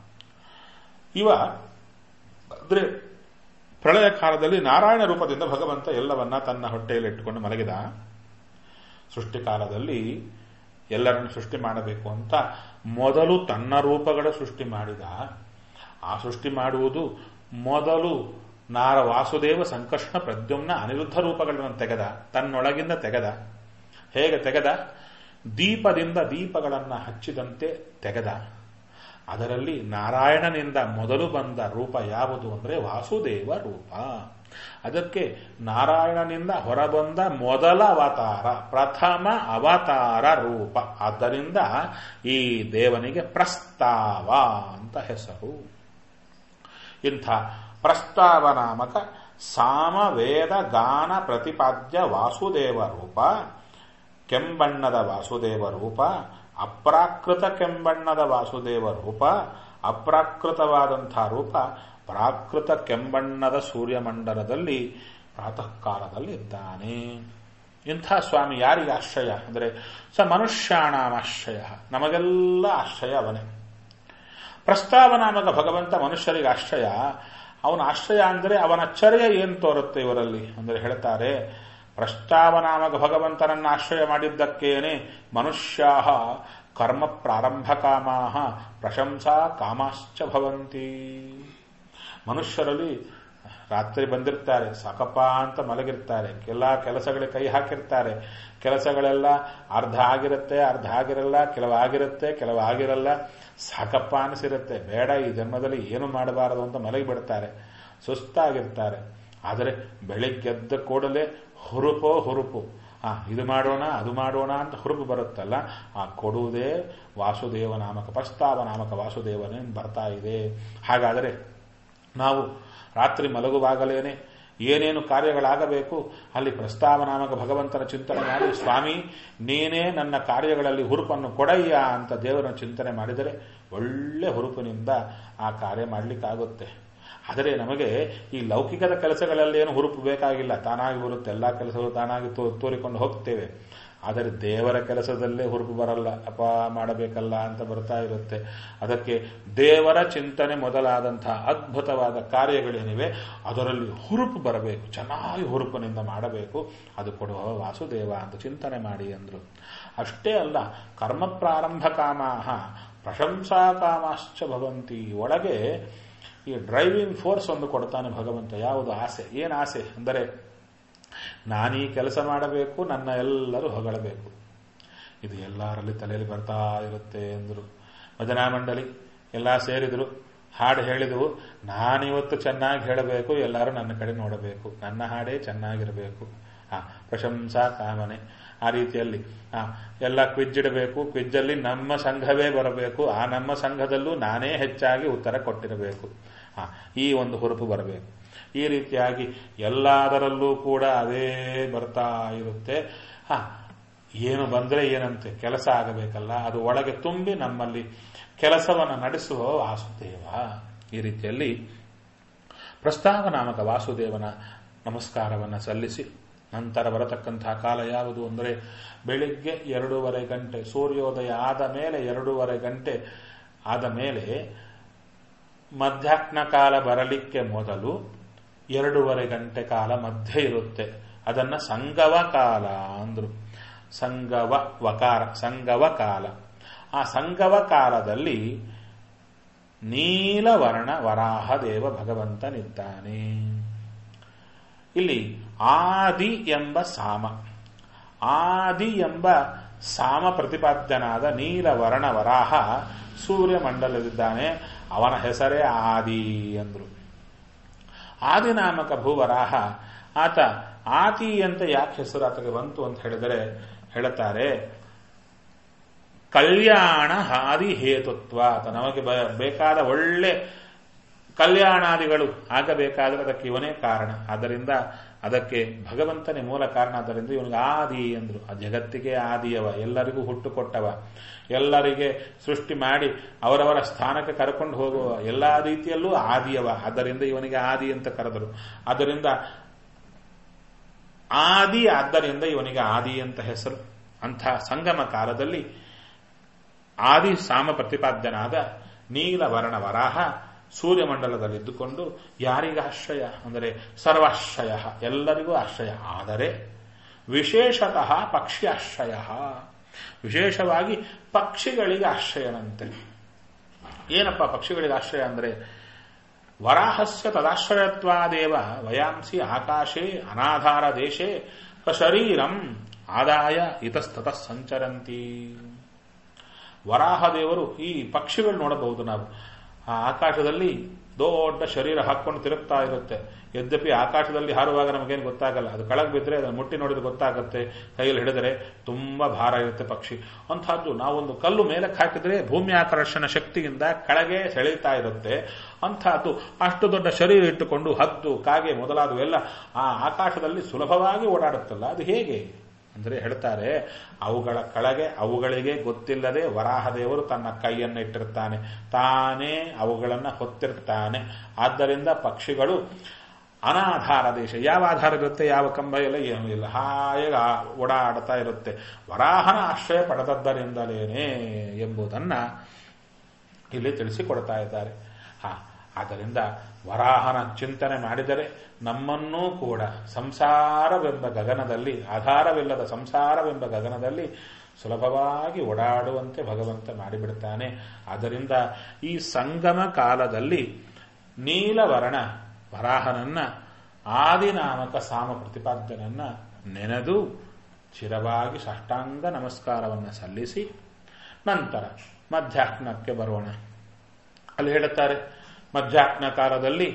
ಇವ ಅಂದ್ರೆ ಪ್ರಳಯ ಕಾಲದಲ್ಲಿ ನಾರಾಯಣ ರೂಪದಿಂದ ಭಗವಂತ ಎಲ್ಲವನ್ನ ತನ್ನ ಹೊಟ್ಟೆಯಲ್ಲಿ ಇಟ್ಟುಕೊಂಡು ಮಲಗಿದ ಸೃಷ್ಟಿ ಕಾಲದಲ್ಲಿ ಎಲ್ಲರನ್ನು ಸೃಷ್ಟಿ ಮಾಡಬೇಕು ಅಂತ ಮೊದಲು ತನ್ನ ರೂಪಗಳ ಸೃಷ್ಟಿ ಮಾಡಿದ ಆ ಸೃಷ್ಟಿ ಮಾಡುವುದು ಮೊದಲು ನಾರ ವಾಸುದೇವ ಸಂಕರ್ಷಣ ಪ್ರದ್ಯುಮ್ನ ಅನಿರುದ್ಧ ರೂಪಗಳನ್ನು ತೆಗೆದ ತನ್ನೊಳಗಿಂದ ತೆಗೆದ ಹೇಗೆ ತೆಗೆದ ದೀಪದಿಂದ ದೀಪಗಳನ್ನು ಹಚ್ಚಿದಂತೆ ತೆಗೆದ ಅದರಲ್ಲಿ ನಾರಾಯಣನಿಂದ ಮೊದಲು ಬಂದ ರೂಪ ಯಾವುದು ಅಂದರೆ ವಾಸುದೇವ ರೂಪ ಅದಕ್ಕೆ ನಾರಾಯಣನಿಂದ ಹೊರಬಂದ ಮೊದಲ ಅವತಾರ ಪ್ರಥಮ ಅವತಾರ ರೂಪ ಆದ್ದರಿಂದ ಈ ದೇವನಿಗೆ ಪ್ರಸ್ತಾವ ಅಂತ ಹೆಸರು ಇಂಥ ಪ್ರಸ್ತಾವ ನಾಮಕ ಸಾಮವೇದ ಗಾನ ಪ್ರತಿಪಾದ್ಯ ವಾಸುದೇವ ರೂಪ ಕೆಂಬಣ್ಣದ ವಾಸುದೇವ ರೂಪ ಅಪ್ರಾಕೃತ ಕೆಂಬಣ್ಣದ ವಾಸುದೇವ ರೂಪ ಅಪ್ರಾಕೃತವಾದಂಥ ರೂಪ ಪ್ರಾಕೃತ ಕೆಂಬಣ್ಣದ ಸೂರ್ಯಮಂಡಲದಲ್ಲಿ ಪ್ರಾತಃ ಕಾಲದಲ್ಲಿ ಇದ್ದಾನೆ ಇಂಥ ಸ್ವಾಮಿ ಯಾರಿಗೆ ಆಶ್ರಯ ಅಂದರೆ ಸ ಮನುಷ್ಯಾಣಾಮಾಶ್ರಯ ನಮಗೆಲ್ಲ ಆಶ್ರಯ ಅವನೇ ಪ್ರಸ್ತಾವ ನಾಮಕ ಭಗವಂತ ಮನುಷ್ಯರಿಗೆ ಆಶ್ರಯ ಅವನ ಆಶ್ರಯ ಅಂದರೆ ಅವನ ಚರ್ಯ ಏನು ತೋರುತ್ತೆ ಇವರಲ್ಲಿ ಅಂದರೆ ಹೇಳ್ತಾರೆ ಪ್ರಸ್ತಾವನಾಮಕ ಭಗವಂತನನ್ನು ಆಶ್ರಯ ಮಾಡಿದ್ದಕ್ಕೇನೆ ಮನುಷ್ಯಾ ಕರ್ಮ ಪ್ರಾರಂಭ ಕಾಮಾ ಪ್ರಶಂಸಾ ಕಾಮಾಶ್ಚ ಭವಂತಿ ಮನುಷ್ಯರಲ್ಲಿ ರಾತ್ರಿ ಬಂದಿರ್ತಾರೆ ಸಾಕಪ್ಪ ಅಂತ ಮಲಗಿರ್ತಾರೆ ಎಲ್ಲ ಕೆಲಸಗಳಿಗೆ ಕೈ ಹಾಕಿರ್ತಾರೆ ಕೆಲಸಗಳೆಲ್ಲ ಅರ್ಧ ಆಗಿರುತ್ತೆ ಅರ್ಧ ಆಗಿರಲ್ಲ ಕೆಲವಾಗಿರುತ್ತೆ ಕೆಲವಾಗಿರಲ್ಲ ಸಾಕಪ್ಪ ಅನಿಸಿರುತ್ತೆ ಬೇಡ ಈ ಜನ್ಮದಲ್ಲಿ ಏನು ಮಾಡಬಾರದು ಅಂತ ಮಲಗಿಬಿಡ್ತಾರೆ ಸುಸ್ತಾಗಿರ್ತಾರೆ ಆದರೆ ಬೆಳಿಗ್ಗೆದ್ದ ಕೂಡಲೇ ಹುರುಪೋ ಹುರುಪು ಆ ಇದು ಮಾಡೋಣ ಅದು ಮಾಡೋಣ ಅಂತ ಹುರುಪು ಬರುತ್ತಲ್ಲ ಆ ಕೊಡುವುದೇ ವಾಸುದೇವ ನಾಮಕ ಪ್ರಸ್ತಾವ ನಾಮಕ ವಾಸುದೇವನೇ ಬರ್ತಾ ಇದೆ ಹಾಗಾದರೆ ನಾವು ರಾತ್ರಿ ಮಲಗುವಾಗಲೇನೆ ಏನೇನು ಕಾರ್ಯಗಳಾಗಬೇಕು ಅಲ್ಲಿ ಪ್ರಸ್ತಾವ ನಾಮಕ ಭಗವಂತನ ಚಿಂತನೆ ಮಾಡಿ ಸ್ವಾಮಿ ನೀನೇ ನನ್ನ ಕಾರ್ಯಗಳಲ್ಲಿ ಹುರುಪನ್ನು ಕೊಡಯ್ಯ ಅಂತ ದೇವರ ಚಿಂತನೆ ಮಾಡಿದರೆ ಒಳ್ಳೆ ಹುರುಪಿನಿಂದ ಆ ಕಾರ್ಯ ಮಾಡಲಿಕ್ಕಾಗುತ್ತೆ ಆದರೆ ನಮಗೆ ಈ ಲೌಕಿಕದ ಕೆಲಸಗಳಲ್ಲಿ ಏನು ಹುರುಪು ಬೇಕಾಗಿಲ್ಲ ತಾನಾಗಿ ಬರುತ್ತೆ ಎಲ್ಲ ಕೆಲಸಗಳು ತಾನಾಗಿ ತೋರಿಕೊಂಡು ಹೋಗ್ತೇವೆ ಆದರೆ ದೇವರ ಕೆಲಸದಲ್ಲೇ ಹುರುಪು ಬರಲ್ಲ ಅಪ ಮಾಡಬೇಕಲ್ಲ ಅಂತ ಬರ್ತಾ ಇರುತ್ತೆ ಅದಕ್ಕೆ ದೇವರ ಚಿಂತನೆ ಮೊದಲಾದಂತಹ ಅದ್ಭುತವಾದ ಕಾರ್ಯಗಳೇನಿವೆ ಅದರಲ್ಲಿ ಹುರುಪು ಬರಬೇಕು ಚೆನ್ನಾಗಿ ಹುರುಪಿನಿಂದ ಮಾಡಬೇಕು ಅದು ಕೊಡುವ ವಾಸುದೇವ ಅಂತ ಚಿಂತನೆ ಮಾಡಿ ಅಂದ್ರು ಅಷ್ಟೇ ಅಲ್ಲ ಕರ್ಮ ಪ್ರಾರಂಭ ಕಾಮಾಹ ಪ್ರಶಂಸಾ ಕಾಮಾಶ್ಚ ಭವಂತಿ ಒಳಗೆ ಈ ಡ್ರೈವಿಂಗ್ ಫೋರ್ಸ್ ಒಂದು ಕೊಡ್ತಾನೆ ಭಗವಂತ ಯಾವುದು ಆಸೆ ಏನು ಆಸೆ ಅಂದರೆ ನಾನೀ ಕೆಲಸ ಮಾಡಬೇಕು ನನ್ನ ಎಲ್ಲರೂ ಹೊಗಳಬೇಕು ಇದು ಎಲ್ಲರಲ್ಲಿ ತಲೆಯಲ್ಲಿ ಬರ್ತಾ ಇರುತ್ತೆ ಎಂದರು ಭಜನಾ ಮಂಡಳಿ ಎಲ್ಲ ಸೇರಿದರು ಹಾಡು ಹೇಳಿದವು ನಾನಿವತ್ತು ಚೆನ್ನಾಗಿ ಹೇಳಬೇಕು ಎಲ್ಲರೂ ನನ್ನ ಕಡೆ ನೋಡಬೇಕು ನನ್ನ ಹಾಡೇ ಚೆನ್ನಾಗಿರಬೇಕು ಆ ಪ್ರಶಂಸಾ ಕಾಮನೆ ಆ ರೀತಿಯಲ್ಲಿ ಆ ಎಲ್ಲ ಕ್ವಿಜ್ ಇಡಬೇಕು ಕ್ವಿಜ್ಜಲ್ಲಿ ನಮ್ಮ ಸಂಘವೇ ಬರಬೇಕು ಆ ನಮ್ಮ ಸಂಘದಲ್ಲೂ ನಾನೇ ಹೆಚ್ಚಾಗಿ ಉತ್ತರ ಕೊಟ್ಟಿರಬೇಕು ಆ ಈ ಒಂದು ಹುರುಪು ಬರಬೇಕು ಈ ರೀತಿಯಾಗಿ ಎಲ್ಲದರಲ್ಲೂ ಕೂಡ ಅದೇ ಬರ್ತಾ ಇರುತ್ತೆ ಹಾ ಏನು ಬಂದ್ರೆ ಏನಂತೆ ಕೆಲಸ ಆಗಬೇಕಲ್ಲ ಅದು ಒಳಗೆ ತುಂಬಿ ನಮ್ಮಲ್ಲಿ ಕೆಲಸವನ್ನು ನಡೆಸುವ ವಾಸುದೇವ ಈ ರೀತಿಯಲ್ಲಿ ಪ್ರಸ್ತಾವ ನಾಮಕ ವಾಸುದೇವನ ನಮಸ್ಕಾರವನ್ನು ಸಲ್ಲಿಸಿ ನಂತರ ಬರತಕ್ಕಂತಹ ಕಾಲ ಯಾವುದು ಅಂದರೆ ಬೆಳಿಗ್ಗೆ ಎರಡೂವರೆ ಗಂಟೆ ಸೂರ್ಯೋದಯ ಆದ ಮೇಲೆ ಎರಡೂವರೆ ಗಂಟೆ ಆದ ಮೇಲೆ ಮಧ್ಯಾಹ್ನ ಕಾಲ ಬರಲಿಕ್ಕೆ ಮೊದಲು ಎರಡೂವರೆ ಗಂಟೆ ಕಾಲ ಮಧ್ಯೆ ಇರುತ್ತೆ ಅದನ್ನ ಸಂಗವ ಕಾಲ ಅಂದ್ರು ಸಂಗವ ವಕಾರ ಸಂಗವ ಕಾಲ ಆ ಸಂಗವ ಕಾಲದಲ್ಲಿ ನೀಲವರ್ಣ ವರಾಹ ದೇವ ಭಗವಂತನಿದ್ದಾನೆ ಇಲ್ಲಿ ಆದಿ ಎಂಬ ಸಾಮ ಆದಿ ಎಂಬ ಸಾಮ ಪ್ರತಿಪಾದ್ಯನಾದ ನೀಲವರ್ಣ ವರಾಹ ಸೂರ್ಯಮಂಡಲದಿದ್ದಾನೆ ಅವನ ಹೆಸರೇ ಆದಿ ಅಂದ್ರು ಆದಿನಾಮಕ ಭೂವರಾಹ ಆತ ಆತಿ ಅಂತ ಯಾಕೆ ಹೆಸರು ಆತಗೆ ಬಂತು ಅಂತ ಹೇಳಿದರೆ ಹೇಳುತ್ತಾರೆ ಕಲ್ಯಾಣ ಹಾದಿ ಹೇತುತ್ವ ಆತ ನಮಗೆ ಬೇಕಾದ ಒಳ್ಳೆ ಕಲ್ಯಾಣಾದಿಗಳು ಆಗಬೇಕಾದ್ರೆ ಅದಕ್ಕೆ ಇವನೇ ಕಾರಣ ಆದ್ದರಿಂದ ಅದಕ್ಕೆ ಭಗವಂತನೇ ಮೂಲ ಕಾರಣ ಆದ್ದರಿಂದ ಇವನಿಗೆ ಆದಿ ಎಂದ್ರು ಆ ಜಗತ್ತಿಗೆ ಆದಿಯವ ಎಲ್ಲರಿಗೂ ಹುಟ್ಟು ಕೊಟ್ಟವ ಎಲ್ಲರಿಗೆ ಸೃಷ್ಟಿ ಮಾಡಿ ಅವರವರ ಸ್ಥಾನಕ್ಕೆ ಕರ್ಕೊಂಡು ಹೋಗುವ ಎಲ್ಲಾ ರೀತಿಯಲ್ಲೂ ಆದಿಯವ ಆದ್ದರಿಂದ ಇವನಿಗೆ ಆದಿ ಅಂತ ಕರೆದರು ಆದ್ದರಿಂದ ಆದಿ ಆದ್ದರಿಂದ ಇವನಿಗೆ ಆದಿ ಅಂತ ಹೆಸರು ಅಂಥ ಸಂಗಮ ಕಾಲದಲ್ಲಿ ಆದಿ ಸಾಮ ಪ್ರತಿಪಾದ್ಯನಾದ ನೀಲವರ್ಣ ವರಾಹ ಸೂರ್ಯಮಂಡಲದಲ್ಲಿದ್ದುಕೊಂಡು ಯಾರಿಗ ಆಶ್ರಯ ಅಂದರೆ ಸರ್ವಾಶ್ರಯ ಎಲ್ಲರಿಗೂ ಆಶ್ರಯ ಆದರೆ ವಿಶೇಷತಃ ಪಕ್ಷಿ ಆಶ್ರಯ ವಿಶೇಷವಾಗಿ ಪಕ್ಷಿಗಳಿಗೆ ಆಶ್ರಯನಂತೆ ಏನಪ್ಪ ಪಕ್ಷಿಗಳಿಗೆ ಆಶ್ರಯ ಅಂದರೆ ವರಾಹಸ್ಯ ತದಾಶ್ರಯತ್ವಾದೇವ ವಯಾಂಸಿ ಆಕಾಶೇ ಅನಾಧಾರ ದೇಶೇ ಶರೀರಂ ಆದಾಯ ಇತಸ್ತತಃ ಸಂಚರಂತಿ ವರಾಹದೇವರು ಈ ಪಕ್ಷಿಗಳು ನೋಡಬಹುದು ನಾವು ಆ ಆಕಾಶದಲ್ಲಿ ದೊಡ್ಡ ಶರೀರ ಹಾಕೊಂಡು ತಿರುಗ್ತಾ ಇರುತ್ತೆ ಯದ್ಯಪಿ ಆಕಾಶದಲ್ಲಿ ಹಾರುವಾಗ ನಮಗೇನು ಗೊತ್ತಾಗಲ್ಲ ಅದು ಕೆಳಗೆ ಬಿದ್ದರೆ ಅದನ್ನು ಮುಟ್ಟಿ ನೋಡಿದ್ರೆ ಗೊತ್ತಾಗುತ್ತೆ ಕೈಯಲ್ಲಿ ಹಿಡಿದರೆ ತುಂಬಾ ಭಾರ ಇರುತ್ತೆ ಪಕ್ಷಿ ಅಂತಹದ್ದು ನಾವೊಂದು ಕಲ್ಲು ಮೇಲಕ್ಕೆ ಹಾಕಿದ್ರೆ ಭೂಮಿ ಆಕರ್ಷಣ ಶಕ್ತಿಯಿಂದ ಕೆಳಗೆ ಸೆಳೀತಾ ಇರುತ್ತೆ ಅಂತಹದ್ದು ಅಷ್ಟು ದೊಡ್ಡ ಶರೀರ ಇಟ್ಟುಕೊಂಡು ಹದ್ದು ಕಾಗೆ ಮೊದಲಾದವೆಲ್ಲ ಆ ಆಕಾಶದಲ್ಲಿ ಸುಲಭವಾಗಿ ಓಡಾಡುತ್ತಲ್ಲ ಅದು ಹೇಗೆ ಅಂದರೆ ಹೇಳ್ತಾರೆ ಅವುಗಳ ಕೆಳಗೆ ಅವುಗಳಿಗೆ ಗೊತ್ತಿಲ್ಲದೆ ವರಾಹದೇವರು ತನ್ನ ಕೈಯನ್ನು ಇಟ್ಟಿರ್ತಾನೆ ತಾನೇ ಅವುಗಳನ್ನು ಹೊತ್ತಿರ್ತಾನೆ ಆದ್ದರಿಂದ ಪಕ್ಷಿಗಳು ಅನಾಧಾರ ದೇಶ ಯಾವ ಆಧಾರ ಇರುತ್ತೆ ಯಾವ ಕಂಬ ಇಲ್ಲ ಏನೂ ಇಲ್ಲ ಹಾಗೆ ಓಡಾಡ್ತಾ ಇರುತ್ತೆ ವರಾಹನ ಆಶ್ರಯ ಪಡೆದದ್ದರಿಂದಲೇನೆ ಎಂಬುದನ್ನ ಇಲ್ಲಿ ತಿಳಿಸಿಕೊಡ್ತಾ ಇದ್ದಾರೆ ಹಾ ಆದ್ದರಿಂದ ವರಾಹನ ಚಿಂತನೆ ಮಾಡಿದರೆ ನಮ್ಮನ್ನೂ ಕೂಡ ಸಂಸಾರವೆಂಬ ಗಗನದಲ್ಲಿ ಆಧಾರವಿಲ್ಲದ ಸಂಸಾರವೆಂಬ ಗಗನದಲ್ಲಿ ಸುಲಭವಾಗಿ ಓಡಾಡುವಂತೆ ಭಗವಂತ ಮಾಡಿಬಿಡ್ತಾನೆ ಆದ್ದರಿಂದ ಈ ಸಂಗಮ ಕಾಲದಲ್ಲಿ ನೀಲವರ್ಣ ವರಾಹನನ್ನ ಆದಿನಾಮಕ ಸಾಮ ಪ್ರತಿಪಾದ್ಯನನ್ನ ನೆನೆದು ಚಿರವಾಗಿ ಸಾಷ್ಟಾಂಗ ನಮಸ್ಕಾರವನ್ನು ಸಲ್ಲಿಸಿ ನಂತರ ಮಧ್ಯಾಹ್ನಕ್ಕೆ ಬರೋಣ ಅಲ್ಲಿ ಹೇಳುತ್ತಾರೆ ಮಧ್ಯಾಹ್ನ ಕಾಲದಲ್ಲಿ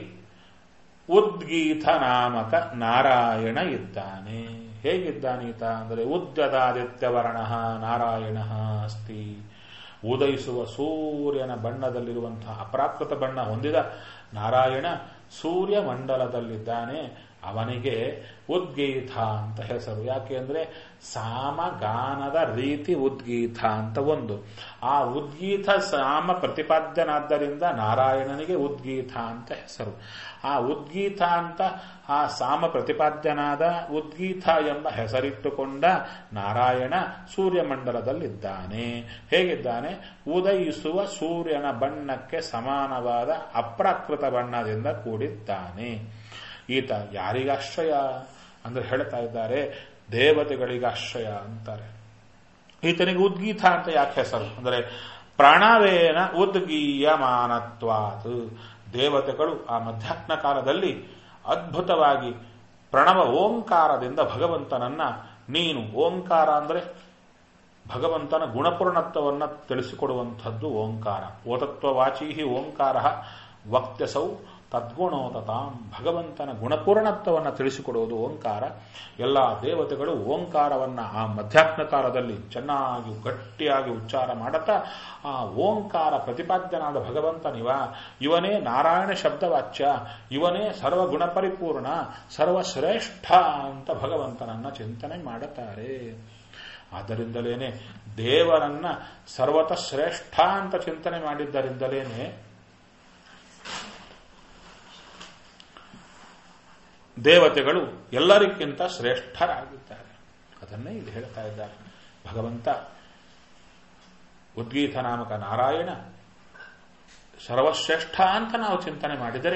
ಉದ್ಗೀತ ನಾಮಕ ನಾರಾಯಣ ಇದ್ದಾನೆ ಹೇಗಿದ್ದಾನೀತ ಅಂದರೆ ಉದ್ಯದಾದಿತ್ಯವರ್ಣ ನಾರಾಯಣ ಅಸ್ತಿ ಉದಯಿಸುವ ಸೂರ್ಯನ ಬಣ್ಣದಲ್ಲಿರುವಂತಹ ಅಪ್ರಾಕೃತ ಬಣ್ಣ ಹೊಂದಿದ ನಾರಾಯಣ ಸೂರ್ಯ ಮಂಡಲದಲ್ಲಿದ್ದಾನೆ ಅವನಿಗೆ ಉದ್ಗೀತ ಅಂತ ಹೆಸರು ಯಾಕೆ ಅಂದ್ರೆ ಸಾಮಗಾನದ ರೀತಿ ಉದ್ಗೀತ ಅಂತ ಒಂದು ಆ ಉದ್ಗೀತ ಸಾಮ ಪ್ರತಿಪಾದ್ಯನಾದ್ದರಿಂದ ನಾರಾಯಣನಿಗೆ ಉದ್ಗೀತ ಅಂತ ಹೆಸರು ಆ ಉದ್ಗೀತ ಅಂತ ಆ ಸಾಮ ಪ್ರತಿಪಾದ್ಯನಾದ ಉದ್ಗೀತ ಎಂಬ ಹೆಸರಿಟ್ಟುಕೊಂಡ ನಾರಾಯಣ ಸೂರ್ಯಮಂಡಲದಲ್ಲಿದ್ದಾನೆ ಹೇಗಿದ್ದಾನೆ ಉದಯಿಸುವ ಸೂರ್ಯನ ಬಣ್ಣಕ್ಕೆ ಸಮಾನವಾದ ಅಪ್ರಾಕೃತ ಬಣ್ಣದಿಂದ ಕೂಡಿದ್ದಾನೆ ಈತ ಯಾರಿಗಾಶ್ರಯ ಅಂದ್ರೆ ಹೇಳ್ತಾ ಇದ್ದಾರೆ ದೇವತೆಗಳಿಗೆ ಆಶ್ರಯ ಅಂತಾರೆ ಈತನಿಗೆ ಉದ್ಗೀತ ಅಂತ ಯಾಕೆ ಹೆಸರು ಅಂದರೆ ಪ್ರಾಣವೇನ ಉದ್ಗೀಯಮಾನತ್ವಾತ್ ದೇವತೆಗಳು ಆ ಮಧ್ಯಾಹ್ನ ಕಾಲದಲ್ಲಿ ಅದ್ಭುತವಾಗಿ ಪ್ರಣವ ಓಂಕಾರದಿಂದ ಭಗವಂತನನ್ನ ನೀನು ಓಂಕಾರ ಅಂದರೆ ಭಗವಂತನ ಗುಣಪೂರ್ಣತ್ವವನ್ನು ತಿಳಿಸಿಕೊಡುವಂಥದ್ದು ಓಂಕಾರ ಓತತ್ವವಾಚಿ ಓಂಕಾರ ವಕ್ತಸೌ ತದ್ಗುಣೋತತಾಂ ಭಗವಂತನ ಗುಣಪೂರ್ಣತ್ವವನ್ನು ತಿಳಿಸಿಕೊಡುವುದು ಓಂಕಾರ ಎಲ್ಲ ದೇವತೆಗಳು ಓಂಕಾರವನ್ನು ಆ ಮಧ್ಯಾಹ್ನ ಕಾಲದಲ್ಲಿ ಚೆನ್ನಾಗಿ ಗಟ್ಟಿಯಾಗಿ ಉಚ್ಚಾರ ಮಾಡುತ್ತಾ ಆ ಓಂಕಾರ ಪ್ರತಿಪಾದ್ಯನಾದ ಭಗವಂತನಿವ ಇವನೇ ನಾರಾಯಣ ಶಬ್ದವಾಚ್ಯ ಇವನೇ ಸರ್ವಗುಣ ಪರಿಪೂರ್ಣ ಸರ್ವಶ್ರೇಷ್ಠ ಅಂತ ಭಗವಂತನನ್ನ ಚಿಂತನೆ ಮಾಡುತ್ತಾರೆ ಆದ್ದರಿಂದಲೇನೆ ದೇವರನ್ನ ಸರ್ವತ ಶ್ರೇಷ್ಠ ಅಂತ ಚಿಂತನೆ ಮಾಡಿದ್ದರಿಂದಲೇನೆ ದೇವತೆಗಳು ಎಲ್ಲರಿಗಿಂತ ಶ್ರೇಷ್ಠರಾಗಿದ್ದಾರೆ ಅದನ್ನೇ ಇಲ್ಲಿ ಹೇಳ್ತಾ ಇದ್ದಾರೆ ಭಗವಂತ ಉದ್ಗೀತ ನಾಮಕ ನಾರಾಯಣ ಸರ್ವಶ್ರೇಷ್ಠ ಅಂತ ನಾವು ಚಿಂತನೆ ಮಾಡಿದರೆ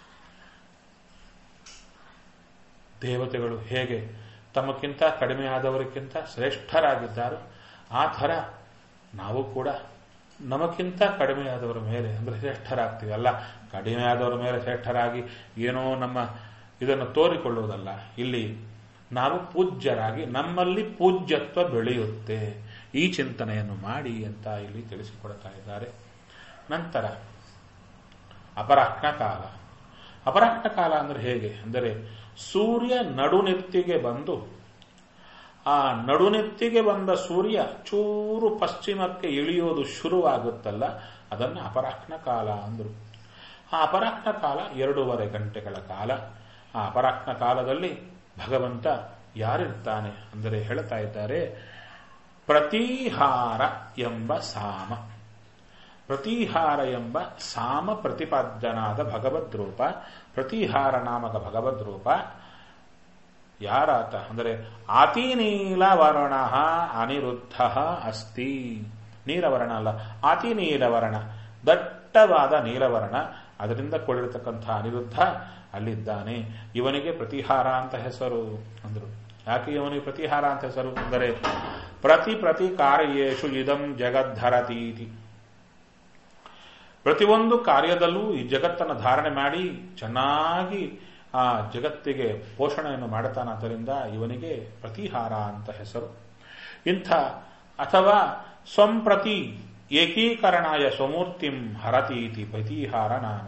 ದೇವತೆಗಳು ಹೇಗೆ ತಮಕ್ಕಿಂತ ಕಡಿಮೆಯಾದವರಿಗಿಂತ ಶ್ರೇಷ್ಠರಾಗಿದ್ದಾರೋ ಆ ಥರ ನಾವು ಕೂಡ ನಮಗಿಂತ ಕಡಿಮೆಯಾದವರ ಮೇಲೆ ಅಂದರೆ ಶ್ರೇಷ್ಠರಾಗ್ತೀವಿ ಅಲ್ಲ ಕಡಿಮೆಯಾದವರ ಮೇಲೆ ಶ್ರೇಷ್ಠರಾಗಿ ಏನೋ ನಮ್ಮ ಇದನ್ನು ತೋರಿಕೊಳ್ಳುವುದಲ್ಲ ಇಲ್ಲಿ ನಾವು ಪೂಜ್ಯರಾಗಿ ನಮ್ಮಲ್ಲಿ ಪೂಜ್ಯತ್ವ ಬೆಳೆಯುತ್ತೆ ಈ ಚಿಂತನೆಯನ್ನು ಮಾಡಿ ಅಂತ ಇಲ್ಲಿ ತಿಳಿಸಿಕೊಡ್ತಾ ಇದ್ದಾರೆ ನಂತರ ಅಪರಾಹ್ನ ಕಾಲ ಅಪರಾಹ್ನ ಕಾಲ ಅಂದರೆ ಹೇಗೆ ಅಂದರೆ ಸೂರ್ಯ ನಡುನೆತ್ತಿಗೆ ಬಂದು ಆ ನಡುನೆತ್ತಿಗೆ ಬಂದ ಸೂರ್ಯ ಚೂರು ಪಶ್ಚಿಮಕ್ಕೆ ಇಳಿಯೋದು ಶುರುವಾಗುತ್ತಲ್ಲ ಅದನ್ನು ಅಪರಾಹ್ನ ಕಾಲ ಅಂದರು ಆ ಅಪರಾಹ್ನ ಕಾಲ ಎರಡೂವರೆ ಗಂಟೆಗಳ ಕಾಲ ಆ ಅಪರಾಹ್ನ ಕಾಲದಲ್ಲಿ ಭಗವಂತ ಯಾರಿರ್ತಾನೆ ಅಂದರೆ ಹೇಳ್ತಾ ಇದ್ದಾರೆ ಪ್ರತಿಹಾರ ಎಂಬ ಸಾಮ ಪ್ರತಿಹಾರ ಎಂಬ ಸಾಮ ಪ್ರತಿಪಾದ್ಯನಾದ ಭಗವದ್ರೂಪ ಪ್ರತಿಹಾರ ನಾಮಕ ಭಗವದ್ರೂಪ ಯಾರಾತ ಅಂದರೆ ಅತಿನೀಲವರ್ಣ ಅನಿರುದ್ಧ ಅಸ್ತಿ ನೀಲವರ್ಣ ಅಲ್ಲ ಅತಿ ನೀಲವರ್ಣ ದಟ್ಟವಾದ ನೀಲವರ್ಣ ಅದರಿಂದ ಕೂಡಿರತಕ್ಕಂಥ ಅನಿರುದ್ಧ ಅಲ್ಲಿದ್ದಾನೆ ಇವನಿಗೆ ಪ್ರತಿಹಾರ ಅಂತ ಹೆಸರು ಅಂದರು ಯಾಕೆ ಇವನಿಗೆ ಪ್ರತಿಹಾರ ಅಂತ ಹೆಸರು ಅಂದರೆ ಪ್ರತಿ ಪ್ರತಿ ಕಾರ್ಯೇಶು ಇದಂ ಜಗದ್ಧರತೀತಿ ಪ್ರತಿಯೊಂದು ಕಾರ್ಯದಲ್ಲೂ ಈ ಜಗತ್ತನ್ನು ಧಾರಣೆ ಮಾಡಿ ಚೆನ್ನಾಗಿ ಆ ಜಗತ್ತಿಗೆ ಪೋಷಣೆಯನ್ನು ಮಾಡುತ್ತಾನಾದ್ದರಿಂದ ಇವನಿಗೆ ಪ್ರತಿಹಾರ ಅಂತ ಹೆಸರು ಇಂಥ ಅಥವಾ ಸಂಪ್ರತಿ ಏಕೀಕರಣಾಯ ಸ್ವಮೂರ್ತಿಂ ಹರತೀತಿ ಪ್ರತಿಹಾರ ನಾಮ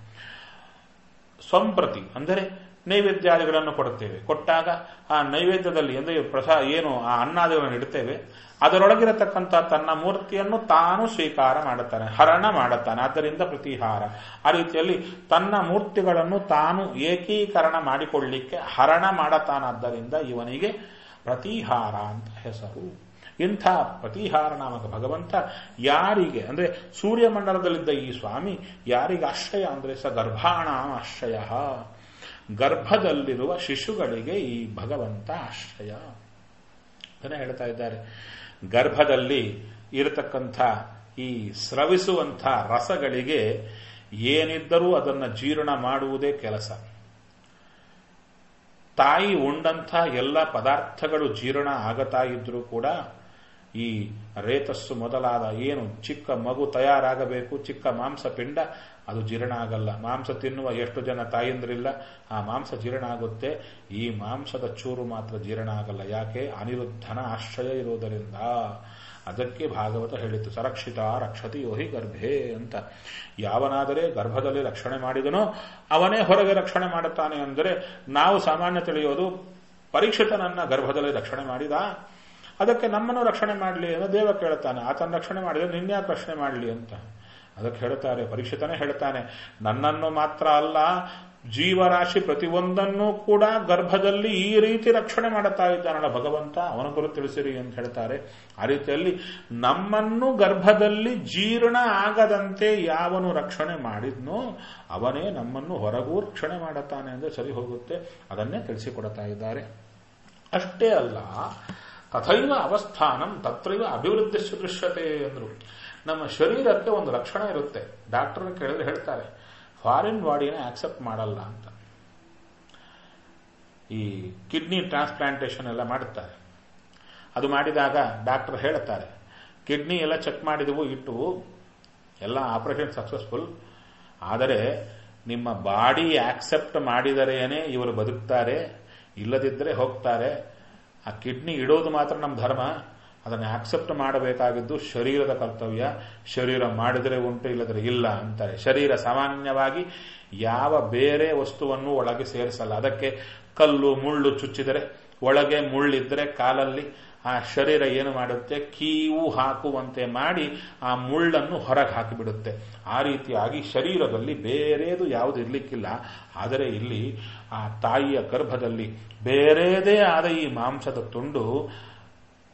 ಸಂಪ್ರತಿ ಅಂದರೆ ನೈವೇದ್ಯಾದಿಗಳನ್ನು ಕೊಡುತ್ತೇವೆ ಕೊಟ್ಟಾಗ ಆ ನೈವೇದ್ಯದಲ್ಲಿ ಅಂದರೆ ಪ್ರಸಾ ಏನು ಆ ಅನ್ನಾದಿಗಳನ್ನು ಇಡುತ್ತೇವೆ ಅದರೊಳಗಿರತಕ್ಕಂಥ ತನ್ನ ಮೂರ್ತಿಯನ್ನು ತಾನು ಸ್ವೀಕಾರ ಮಾಡುತ್ತಾನೆ ಹರಣ ಮಾಡುತ್ತಾನೆ ಆದ್ದರಿಂದ ಪ್ರತಿಹಾರ ಆ ರೀತಿಯಲ್ಲಿ ತನ್ನ ಮೂರ್ತಿಗಳನ್ನು ತಾನು ಏಕೀಕರಣ ಮಾಡಿಕೊಳ್ಳಿಕ್ಕೆ ಹರಣ ಮಾಡತಾನಾದ್ದರಿಂದ ಇವನಿಗೆ ಪ್ರತಿಹಾರ ಅಂತ ಹೆಸರು ಇಂಥ ಪ್ರತಿಹಾರ ನಾಮಕ ಭಗವಂತ ಯಾರಿಗೆ ಅಂದ್ರೆ ಸೂರ್ಯಮಂಡಲದಲ್ಲಿದ್ದ ಈ ಸ್ವಾಮಿ ಯಾರಿಗೆ ಆಶ್ರಯ ಅಂದ್ರೆ ಸ ಗರ್ಭಾಣಾಂ ಆಶ್ರಯ ಗರ್ಭದಲ್ಲಿರುವ ಶಿಶುಗಳಿಗೆ ಈ ಭಗವಂತ ಆಶ್ರಯ ಅದನ್ನ ಹೇಳ್ತಾ ಇದ್ದಾರೆ ಗರ್ಭದಲ್ಲಿ ಇರತಕ್ಕಂಥ ಈ ಸ್ರವಿಸುವಂಥ ರಸಗಳಿಗೆ ಏನಿದ್ದರೂ ಅದನ್ನು ಜೀರ್ಣ ಮಾಡುವುದೇ ಕೆಲಸ ತಾಯಿ ಉಂಡಂಥ ಎಲ್ಲ ಪದಾರ್ಥಗಳು ಜೀರ್ಣ ಆಗತಾ ಇದ್ರೂ ಕೂಡ ಈ ರೇತಸ್ಸು ಮೊದಲಾದ ಏನು ಚಿಕ್ಕ ಮಗು ತಯಾರಾಗಬೇಕು ಚಿಕ್ಕ ಮಾಂಸ ಪಿಂಡ ಅದು ಜೀರ್ಣ ಆಗಲ್ಲ ಮಾಂಸ ತಿನ್ನುವ ಎಷ್ಟು ಜನ ತಾಯಂದ್ರಿಲ್ಲ ಆ ಮಾಂಸ ಜೀರ್ಣ ಆಗುತ್ತೆ ಈ ಮಾಂಸದ ಚೂರು ಮಾತ್ರ ಜೀರ್ಣ ಆಗಲ್ಲ ಯಾಕೆ ಅನಿರುದ್ಧನ ಆಶ್ರಯ ಇರುವುದರಿಂದ ಅದಕ್ಕೆ ಭಾಗವತ ಹೇಳಿತು ಸರಕ್ಷಿತ ರಕ್ಷತಿ ಯೋಹಿ ಗರ್ಭೆ ಅಂತ ಯಾವನಾದರೆ ಗರ್ಭದಲ್ಲಿ ರಕ್ಷಣೆ ಮಾಡಿದನೋ ಅವನೇ ಹೊರಗೆ ರಕ್ಷಣೆ ಮಾಡುತ್ತಾನೆ ಅಂದರೆ ನಾವು ಸಾಮಾನ್ಯ ತಿಳಿಯೋದು ಪರೀಕ್ಷಿತನನ್ನ ಗರ್ಭದಲ್ಲಿ ರಕ್ಷಣೆ ಮಾಡಿದ ಅದಕ್ಕೆ ನಮ್ಮನ್ನು ರಕ್ಷಣೆ ಮಾಡಲಿ ಅಂತ ದೇವ ಕೇಳುತ್ತಾನೆ ಆತನ ರಕ್ಷಣೆ ಮಾಡಿದರೆ ನಿನ್ಯಾಕೆ ರಕ್ಷಣೆ ಮಾಡಲಿ ಅಂತ ಅದಕ್ಕೆ ಹೇಳ್ತಾರೆ ಪರೀಕ್ಷಿತನೇ ಹೇಳ್ತಾನೆ ನನ್ನನ್ನು ಮಾತ್ರ ಅಲ್ಲ ಜೀವರಾಶಿ ಪ್ರತಿಯೊಂದನ್ನೂ ಕೂಡ ಗರ್ಭದಲ್ಲಿ ಈ ರೀತಿ ರಕ್ಷಣೆ ಮಾಡುತ್ತಾ ಇದ್ದಾನಲ್ಲ ಭಗವಂತ ಅವನ ಕುರಿತು ತಿಳಿಸಿರಿ ಅಂತ ಹೇಳ್ತಾರೆ ಆ ರೀತಿಯಲ್ಲಿ ನಮ್ಮನ್ನು ಗರ್ಭದಲ್ಲಿ ಜೀರ್ಣ ಆಗದಂತೆ ಯಾವನು ರಕ್ಷಣೆ ಮಾಡಿದ್ನೋ ಅವನೇ ನಮ್ಮನ್ನು ಹೊರಗೂ ರಕ್ಷಣೆ ಮಾಡುತ್ತಾನೆ ಎಂದು ಸರಿ ಹೋಗುತ್ತೆ ಅದನ್ನೇ ತಿಳಿಸಿಕೊಡ್ತಾ ಇದ್ದಾರೆ ಅಷ್ಟೇ ಅಲ್ಲ ತಥೈವ ಅವಸ್ಥಾನಂ ತತ್ರೈವ ಅಭಿವೃದ್ಧಿ ದೃಶ್ಯತೆ ಅಂದ್ರು ನಮ್ಮ ಶರೀರಕ್ಕೆ ಒಂದು ಲಕ್ಷಣ ಇರುತ್ತೆ ಡಾಕ್ಟರ್ ಕೇಳಿದ್ರೆ ಹೇಳ್ತಾರೆ ಫಾರಿನ್ ಬಾಡಿನ ಆಕ್ಸೆಪ್ಟ್ ಮಾಡಲ್ಲ ಅಂತ ಈ ಕಿಡ್ನಿ ಟ್ರಾನ್ಸ್ಪ್ಲಾಂಟೇಶನ್ ಎಲ್ಲ ಮಾಡುತ್ತಾರೆ ಅದು ಮಾಡಿದಾಗ ಡಾಕ್ಟರ್ ಹೇಳ್ತಾರೆ ಕಿಡ್ನಿ ಎಲ್ಲ ಚೆಕ್ ಮಾಡಿದವು ಇಟ್ಟು ಎಲ್ಲ ಆಪರೇಷನ್ ಸಕ್ಸಸ್ಫುಲ್ ಆದರೆ ನಿಮ್ಮ ಬಾಡಿ ಆಕ್ಸೆಪ್ಟ್ ಮಾಡಿದರೇನೆ ಇವರು ಬದುಕ್ತಾರೆ ಇಲ್ಲದಿದ್ದರೆ ಹೋಗ್ತಾರೆ ಆ ಕಿಡ್ನಿ ಇಡೋದು ಮಾತ್ರ ನಮ್ಮ ಧರ್ಮ ಅದನ್ನು ಆಕ್ಸೆಪ್ಟ್ ಮಾಡಬೇಕಾಗಿದ್ದು ಶರೀರದ ಕರ್ತವ್ಯ ಶರೀರ ಮಾಡಿದರೆ ಉಂಟು ಇಲ್ಲದ್ರೆ ಇಲ್ಲ ಅಂತಾರೆ ಶರೀರ ಸಾಮಾನ್ಯವಾಗಿ ಯಾವ ಬೇರೆ ವಸ್ತುವನ್ನು ಒಳಗೆ ಸೇರಿಸಲ್ಲ ಅದಕ್ಕೆ ಕಲ್ಲು ಮುಳ್ಳು ಚುಚ್ಚಿದರೆ ಒಳಗೆ ಮುಳ್ಳಿದ್ರೆ ಕಾಲಲ್ಲಿ ಆ ಶರೀರ ಏನು ಮಾಡುತ್ತೆ ಕೀವು ಹಾಕುವಂತೆ ಮಾಡಿ ಆ ಮುಳ್ಳನ್ನು ಹೊರಗೆ ಹಾಕಿಬಿಡುತ್ತೆ ಆ ರೀತಿಯಾಗಿ ಶರೀರದಲ್ಲಿ ಬೇರೆದು ಯಾವುದು ಇರ್ಲಿಕ್ಕಿಲ್ಲ ಆದರೆ ಇಲ್ಲಿ ಆ ತಾಯಿಯ ಗರ್ಭದಲ್ಲಿ ಬೇರೆದೇ ಆದ ಈ ಮಾಂಸದ ತುಂಡು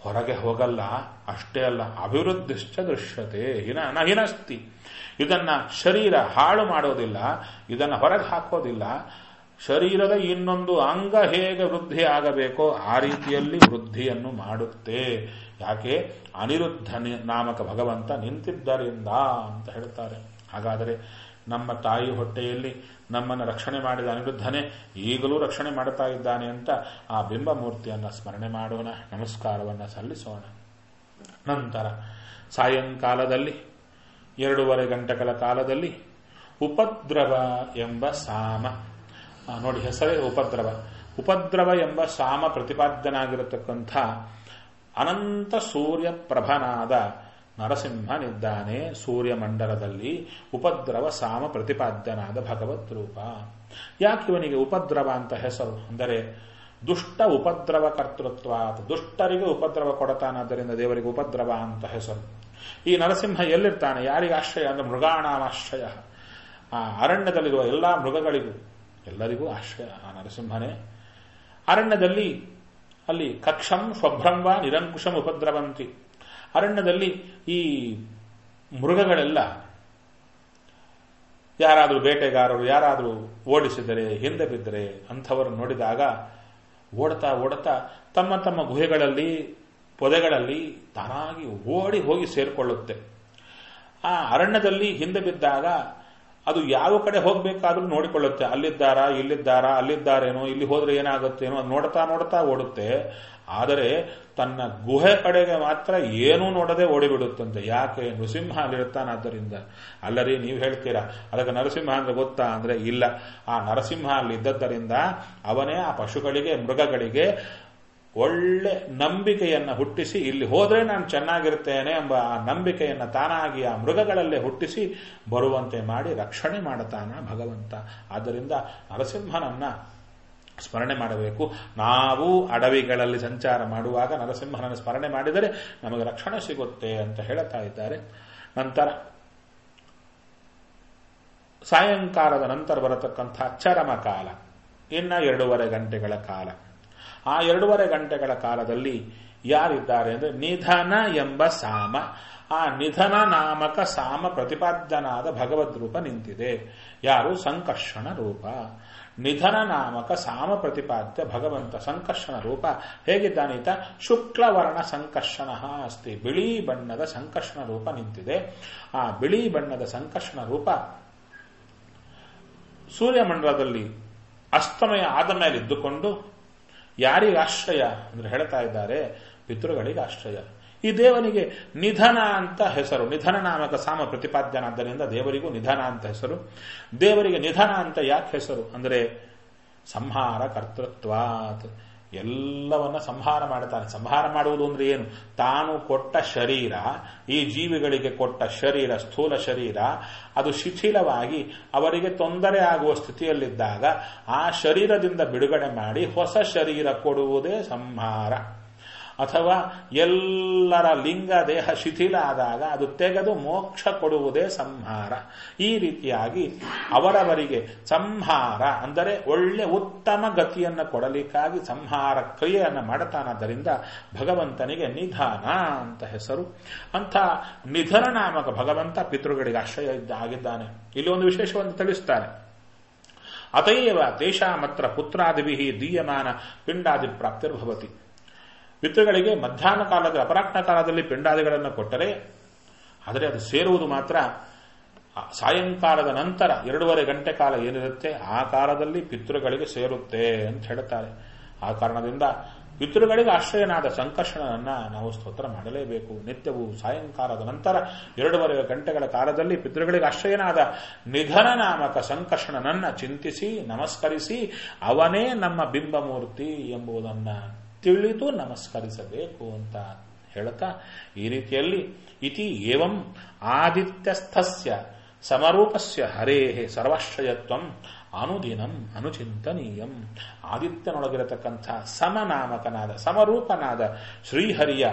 ಹೊರಗೆ ಹೋಗಲ್ಲ ಅಷ್ಟೇ ಅಲ್ಲ ಅಭಿವೃದ್ಧಿಶ್ಚ ದೃಶ್ಯತೆ ಹಿನ ನ ಹಿನಸ್ತಿ ಇದನ್ನ ಶರೀರ ಹಾಳು ಮಾಡೋದಿಲ್ಲ ಇದನ್ನ ಹೊರಗೆ ಹಾಕೋದಿಲ್ಲ ಶರೀರದ ಇನ್ನೊಂದು ಅಂಗ ಹೇಗೆ ವೃದ್ಧಿ ಆಗಬೇಕೋ ಆ ರೀತಿಯಲ್ಲಿ ವೃದ್ಧಿಯನ್ನು ಮಾಡುತ್ತೆ ಯಾಕೆ ಅನಿರುದ್ಧ ನಿ- ನಾಮಕ ಭಗವಂತ ನಿಂತಿದ್ದರಿಂದ ಅಂತ ಹೇಳ್ತಾರೆ ಹಾಗಾದರೆ ನಮ್ಮ ತಾಯಿ ಹೊಟ್ಟೆಯಲ್ಲಿ ನಮ್ಮನ್ನು ರಕ್ಷಣೆ ಮಾಡಿದ ಅನಿರುದ್ಧನೇ ಈಗಲೂ ರಕ್ಷಣೆ ಮಾಡುತ್ತಾ ಇದ್ದಾನೆ ಅಂತ ಆ ಬಿಂಬ ಮೂರ್ತಿಯನ್ನು ಸ್ಮರಣೆ ಮಾಡೋಣ ನಮಸ್ಕಾರವನ್ನು ಸಲ್ಲಿಸೋಣ ನಂತರ ಸಾಯಂಕಾಲದಲ್ಲಿ ಎರಡೂವರೆ ಗಂಟೆಗಳ ಕಾಲದಲ್ಲಿ ಉಪದ್ರವ ಎಂಬ ಸಾಮ ಆ, ನೋಡಿ ಹೆಸರೇ ಉಪದ್ರವ ಉಪದ್ರವ ಎಂಬ ಸಾಮ ಪ್ರತಿಪಾದ್ಯನಾಗಿರತಕ್ಕಂಥ ಅನಂತ ಸೂರ್ಯ ಪ್ರಭನಾದ ನರಸಿಂಹನಿದ್ದಾನೆ ಸೂರ್ಯಮಂಡಲದಲ್ಲಿ ಉಪದ್ರವ ಸಾಮ ಪ್ರತಿಪಾದ್ಯನಾದ ಭಗವತ್ ರೂಪ ಯಾಕೆ ಇವನಿಗೆ ಉಪದ್ರವ ಅಂತ ಹೆಸರು ಅಂದರೆ ದುಷ್ಟ ಉಪದ್ರವ ಕರ್ತೃತ್ವ ದುಷ್ಟರಿಗೆ ಉಪದ್ರವ ಕೊಡತಾನಾದ್ದರಿಂದ ದೇವರಿಗೆ ಉಪದ್ರವ ಅಂತ ಹೆಸರು ಈ ನರಸಿಂಹ ಎಲ್ಲಿರ್ತಾನೆ ಯಾರಿಗೆ ಆಶ್ರಯ ಅಂದ್ರೆ ಮೃಗಾಣಾಮಾಶ್ರಯ ಆ ಅರಣ್ಯದಲ್ಲಿರುವ ಎಲ್ಲಾ ಮೃಗಗಳಿಗೂ ಎಲ್ಲರಿಗೂ ಆಶ್ರಯ ಆ ನರಸಿಂಹನೇ ಅರಣ್ಯದಲ್ಲಿ ಅಲ್ಲಿ ಕಕ್ಷಂ ಸ್ವಭ್ರಂವ ನಿರಂಕುಶಂ ಉಪದ್ರವಂತಿ ಅರಣ್ಯದಲ್ಲಿ ಈ ಮೃಗಗಳೆಲ್ಲ ಯಾರಾದರೂ ಬೇಟೆಗಾರರು ಯಾರಾದರೂ ಓಡಿಸಿದರೆ ಹಿಂದೆ ಬಿದ್ದರೆ ಅಂಥವರನ್ನು ನೋಡಿದಾಗ ಓಡ್ತಾ ಓಡ್ತಾ ತಮ್ಮ ತಮ್ಮ ಗುಹೆಗಳಲ್ಲಿ ಪೊದೆಗಳಲ್ಲಿ ತಾನಾಗಿ ಓಡಿ ಹೋಗಿ ಸೇರಿಕೊಳ್ಳುತ್ತೆ ಆ ಅರಣ್ಯದಲ್ಲಿ ಹಿಂದೆ ಬಿದ್ದಾಗ ಅದು ಯಾವ ಕಡೆ ಹೋಗಬೇಕಾದ್ರೂ ನೋಡಿಕೊಳ್ಳುತ್ತೆ ಅಲ್ಲಿದ್ದಾರಾ ಇಲ್ಲಿದ್ದಾರಾ ಅಲ್ಲಿದ್ದಾರೇನೋ ಇಲ್ಲಿ ಹೋದ್ರೆ ಏನಾಗುತ್ತೇನೋ ಅದು ನೋಡ್ತಾ ನೋಡ್ತಾ ಓಡುತ್ತೆ ಆದರೆ ತನ್ನ ಗುಹೆ ಕಡೆಗೆ ಮಾತ್ರ ಏನೂ ನೋಡದೆ ಓಡಿಬಿಡುತ್ತಂತೆ ಯಾಕೆ ನೃಸಿಂಹ ಅಲ್ಲಿರ್ತಾನಾದ್ದರಿಂದ ಅಲ್ಲರಿ ನೀವು ಹೇಳ್ತೀರಾ ಅದಕ್ಕೆ ನರಸಿಂಹ ಅಂದ್ರೆ ಗೊತ್ತಾ ಅಂದ್ರೆ ಇಲ್ಲ ಆ ನರಸಿಂಹ ಅಲ್ಲಿದ್ದದ್ದರಿಂದ ಅವನೇ ಆ ಪಶುಗಳಿಗೆ ಮೃಗಗಳಿಗೆ ಒಳ್ಳೆ ನಂಬಿಕೆಯನ್ನ ಹುಟ್ಟಿಸಿ ಇಲ್ಲಿ ಹೋದ್ರೆ ನಾನು ಚೆನ್ನಾಗಿರ್ತೇನೆ ಎಂಬ ಆ ನಂಬಿಕೆಯನ್ನ ತಾನಾಗಿ ಆ ಮೃಗಗಳಲ್ಲೇ ಹುಟ್ಟಿಸಿ ಬರುವಂತೆ ಮಾಡಿ ರಕ್ಷಣೆ ಮಾಡುತ್ತಾನ ಭಗವಂತ ಆದ್ದರಿಂದ ನರಸಿಂಹನನ್ನ ಸ್ಮರಣೆ ಮಾಡಬೇಕು ನಾವು ಅಡವಿಗಳಲ್ಲಿ ಸಂಚಾರ ಮಾಡುವಾಗ ನರಸಿಂಹನನ್ನು ಸ್ಮರಣೆ ಮಾಡಿದರೆ ನಮಗೆ ರಕ್ಷಣೆ ಸಿಗುತ್ತೆ ಅಂತ ಹೇಳುತ್ತಾ ಇದ್ದಾರೆ ನಂತರ ಸಾಯಂಕಾಲದ ನಂತರ ಬರತಕ್ಕಂಥ ಚರಮ ಕಾಲ ಇನ್ನ ಎರಡೂವರೆ ಗಂಟೆಗಳ ಕಾಲ ಆ ಎರಡೂವರೆ ಗಂಟೆಗಳ ಕಾಲದಲ್ಲಿ ಯಾರಿದ್ದಾರೆ ಅಂದ್ರೆ ನಿಧನ ಎಂಬ ಸಾಮ ಆ ನಿಧನ ನಾಮಕ ಸಾಮ ಪ್ರತಿಪಾದ್ಯನಾದ ಭಗವದ್ ರೂಪ ನಿಂತಿದೆ ಯಾರು ಸಂಕರ್ಷಣ ರೂಪ ನಿಧನ ನಾಮಕ ಸಾಮ ಪ್ರತಿಪಾದ್ಯ ಭಗವಂತ ಸಂಕರ್ಷಣ ರೂಪ ಹೇಗಿದ್ದಾನೀತ ಶುಕ್ಲವರ್ಣ ಸಂಕರ್ಷಣ ಅಸ್ತಿ ಬಿಳಿ ಬಣ್ಣದ ಸಂಕರ್ಷಣ ರೂಪ ನಿಂತಿದೆ ಆ ಬಿಳಿ ಬಣ್ಣದ ಸಂಕರ್ಷಣ ರೂಪ ಸೂರ್ಯಮಂಡಲದಲ್ಲಿ ಅಸ್ತಮಯ ಆದ ಮೇಲೆ ಇದ್ದುಕೊಂಡು ಯಾರಿಗೆ ಆಶ್ರಯ ಅಂದ್ರೆ ಹೇಳ್ತಾ ಇದ್ದಾರೆ ಪಿತೃಗಳಿಗೆ ಆಶ್ರಯ ಈ ದೇವನಿಗೆ ನಿಧನ ಅಂತ ಹೆಸರು ನಿಧನ ನಾಮಕ ಸಾಮ ಪ್ರತಿಪಾದ್ಯನಾದ್ದರಿಂದ ದೇವರಿಗೂ ನಿಧನ ಅಂತ ಹೆಸರು ದೇವರಿಗೆ ನಿಧನ ಅಂತ ಯಾಕೆ ಹೆಸರು ಅಂದ್ರೆ ಸಂಹಾರ ಕರ್ತೃತ್ವಾತ್ ಎಲ್ಲವನ್ನ ಸಂಹಾರ ಮಾಡುತ್ತಾನೆ ಸಂಹಾರ ಮಾಡುವುದು ಅಂದ್ರೆ ಏನು ತಾನು ಕೊಟ್ಟ ಶರೀರ ಈ ಜೀವಿಗಳಿಗೆ ಕೊಟ್ಟ ಶರೀರ ಸ್ಥೂಲ ಶರೀರ ಅದು ಶಿಥಿಲವಾಗಿ ಅವರಿಗೆ ತೊಂದರೆ ಆಗುವ ಸ್ಥಿತಿಯಲ್ಲಿದ್ದಾಗ ಆ ಶರೀರದಿಂದ ಬಿಡುಗಡೆ ಮಾಡಿ ಹೊಸ ಶರೀರ ಕೊಡುವುದೇ ಸಂಹಾರ ಅಥವಾ ಎಲ್ಲರ ಲಿಂಗ ದೇಹ ಶಿಥಿಲ ಆದಾಗ ಅದು ತೆಗೆದು ಮೋಕ್ಷ ಕೊಡುವುದೇ ಸಂಹಾರ ಈ ರೀತಿಯಾಗಿ ಅವರವರಿಗೆ ಸಂಹಾರ ಅಂದರೆ ಒಳ್ಳೆ ಉತ್ತಮ ಗತಿಯನ್ನು ಕೊಡಲಿಕ್ಕಾಗಿ ಸಂಹಾರ ಕ್ರಿಯೆಯನ್ನು ಮಾಡುತ್ತಾನಾದ್ದರಿಂದ ಭಗವಂತನಿಗೆ ನಿಧಾನ ಅಂತ ಹೆಸರು ಅಂಥ ನಿಧನ ನಾಮಕ ಭಗವಂತ ಪಿತೃಗಳಿಗೆ ಆಶ್ರಯ ಇದ್ದ ಆಗಿದ್ದಾನೆ ಇಲ್ಲಿ ಒಂದು ವಿಶೇಷವನ್ನು ತಿಳಿಸ್ತಾರೆ ಅತಯೇವ ತೇಷಾಮತ್ರ ಪುತ್ರಾದಿಭಿ ದೀಯಮಾನ ಪಿಂಡಾದಿ ಪ್ರಾಪ್ತಿರ್ಭವತಿ ಪಿತೃಗಳಿಗೆ ಮಧ್ಯಾಹ್ನ ಕಾಲದ ಅಪರಾಹ್ನ ಕಾಲದಲ್ಲಿ ಪಿಂಡಾದಿಗಳನ್ನು ಕೊಟ್ಟರೆ ಆದರೆ ಅದು ಸೇರುವುದು ಮಾತ್ರ ಆ ಸಾಯಂಕಾಲದ ನಂತರ ಎರಡೂವರೆ ಗಂಟೆ ಕಾಲ ಏನಿರುತ್ತೆ ಆ ಕಾಲದಲ್ಲಿ ಪಿತೃಗಳಿಗೆ ಸೇರುತ್ತೆ ಅಂತ ಹೇಳುತ್ತಾರೆ ಆ ಕಾರಣದಿಂದ ಪಿತೃಗಳಿಗೆ ಆಶ್ರಯನಾದ ಸಂಕರ್ಷಣನನ್ನ ನಾವು ಸ್ತೋತ್ರ ಮಾಡಲೇಬೇಕು ನಿತ್ಯವೂ ಸಾಯಂಕಾಲದ ನಂತರ ಎರಡೂವರೆ ಗಂಟೆಗಳ ಕಾಲದಲ್ಲಿ ಪಿತೃಗಳಿಗೆ ಆಶ್ರಯನಾದ ನಿಧನ ನಾಮಕ ಸಂಕರ್ಷಣನನ್ನ ಚಿಂತಿಸಿ ನಮಸ್ಕರಿಸಿ ಅವನೇ ನಮ್ಮ ಬಿಂಬಮೂರ್ತಿ ಎಂಬುದನ್ನ ತಿಳಿದು ನಮಸ್ಕರಿಸಬೇಕು ಅಂತ ಹೇಳುತ್ತಾ ಈ ರೀತಿಯಲ್ಲಿ ಇತಿ ಏವಂ ಆದಿತ್ಯಸ್ಥಸ್ಯ ಸಮರೂಪಸ್ಯ ಹರೇ ಸರ್ವಾಶ್ರಯತ್ವಂ ಅನುದಿನಂ ಅನುಚಿಂತನೀಯಂ ಆದಿತ್ಯನೊಳಗಿರತಕ್ಕಂಥ ಸಮನಾಮಕನಾದ ಸಮರೂಪನಾದ ಶ್ರೀಹರಿಯ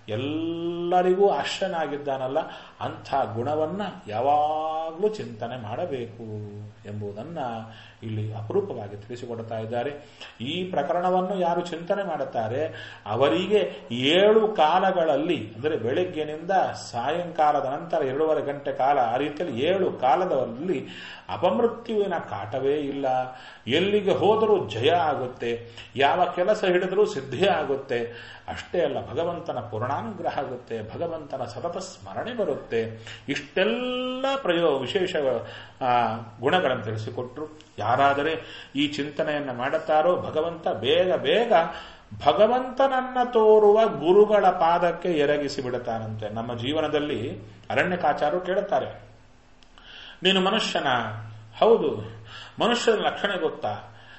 ಎಲ್ಲರಿಗೂ ಆಶ್ರನಾಗಿದ್ದಾನಲ್ಲ ಅಂಥ ಗುಣವನ್ನ ಯಾವಾಗಲೂ ಚಿಂತನೆ ಮಾಡಬೇಕು ಎಂಬುದನ್ನ ಇಲ್ಲಿ ಅಪರೂಪವಾಗಿ ತಿಳಿಸಿಕೊಡ್ತಾ ಇದ್ದಾರೆ ಈ ಪ್ರಕರಣವನ್ನು ಯಾರು ಚಿಂತನೆ ಮಾಡುತ್ತಾರೆ ಅವರಿಗೆ ಏಳು ಕಾಲಗಳಲ್ಲಿ ಅಂದರೆ ಬೆಳಗ್ಗಿನಿಂದ ಸಾಯಂಕಾಲದ ನಂತರ ಎರಡೂವರೆ ಗಂಟೆ ಕಾಲ ಆ ರೀತಿಯಲ್ಲಿ ಏಳು ಕಾಲದಲ್ಲಿ ಅಪಮೃತ್ಯುವಿನ ಕಾಟವೇ ಇಲ್ಲ ಎಲ್ಲಿಗೆ ಹೋದರೂ ಜಯ ಆಗುತ್ತೆ ಯಾವ ಕೆಲಸ ಹಿಡಿದರೂ ಸಿದ್ಧಿ ಆಗುತ್ತೆ ಅಷ್ಟೇ ಅಲ್ಲ ಭಗವಂತನ ಪೂರ್ಣಾನುಗ್ರಹ ಆಗುತ್ತೆ ಭಗವಂತನ ಸತತ ಸ್ಮರಣೆ ಬರುತ್ತೆ ಇಷ್ಟೆಲ್ಲ ಪ್ರಯೋ ವಿಶೇಷ ಗುಣಗಳನ್ನು ತಿಳಿಸಿಕೊಟ್ರು ಯಾರಾದರೆ ಈ ಚಿಂತನೆಯನ್ನು ಮಾಡುತ್ತಾರೋ ಭಗವಂತ ಬೇಗ ಬೇಗ ಭಗವಂತನನ್ನ ತೋರುವ ಗುರುಗಳ ಪಾದಕ್ಕೆ ಎರಗಿಸಿ ಬಿಡುತ್ತಾನಂತೆ ನಮ್ಮ ಜೀವನದಲ್ಲಿ ಅರಣ್ಯಕಾಚಾರು ಕೇಳುತ್ತಾರೆ ನೀನು ಮನುಷ್ಯನ ಹೌದು ಮನುಷ್ಯನ ಲಕ್ಷಣ ಗೊತ್ತಾ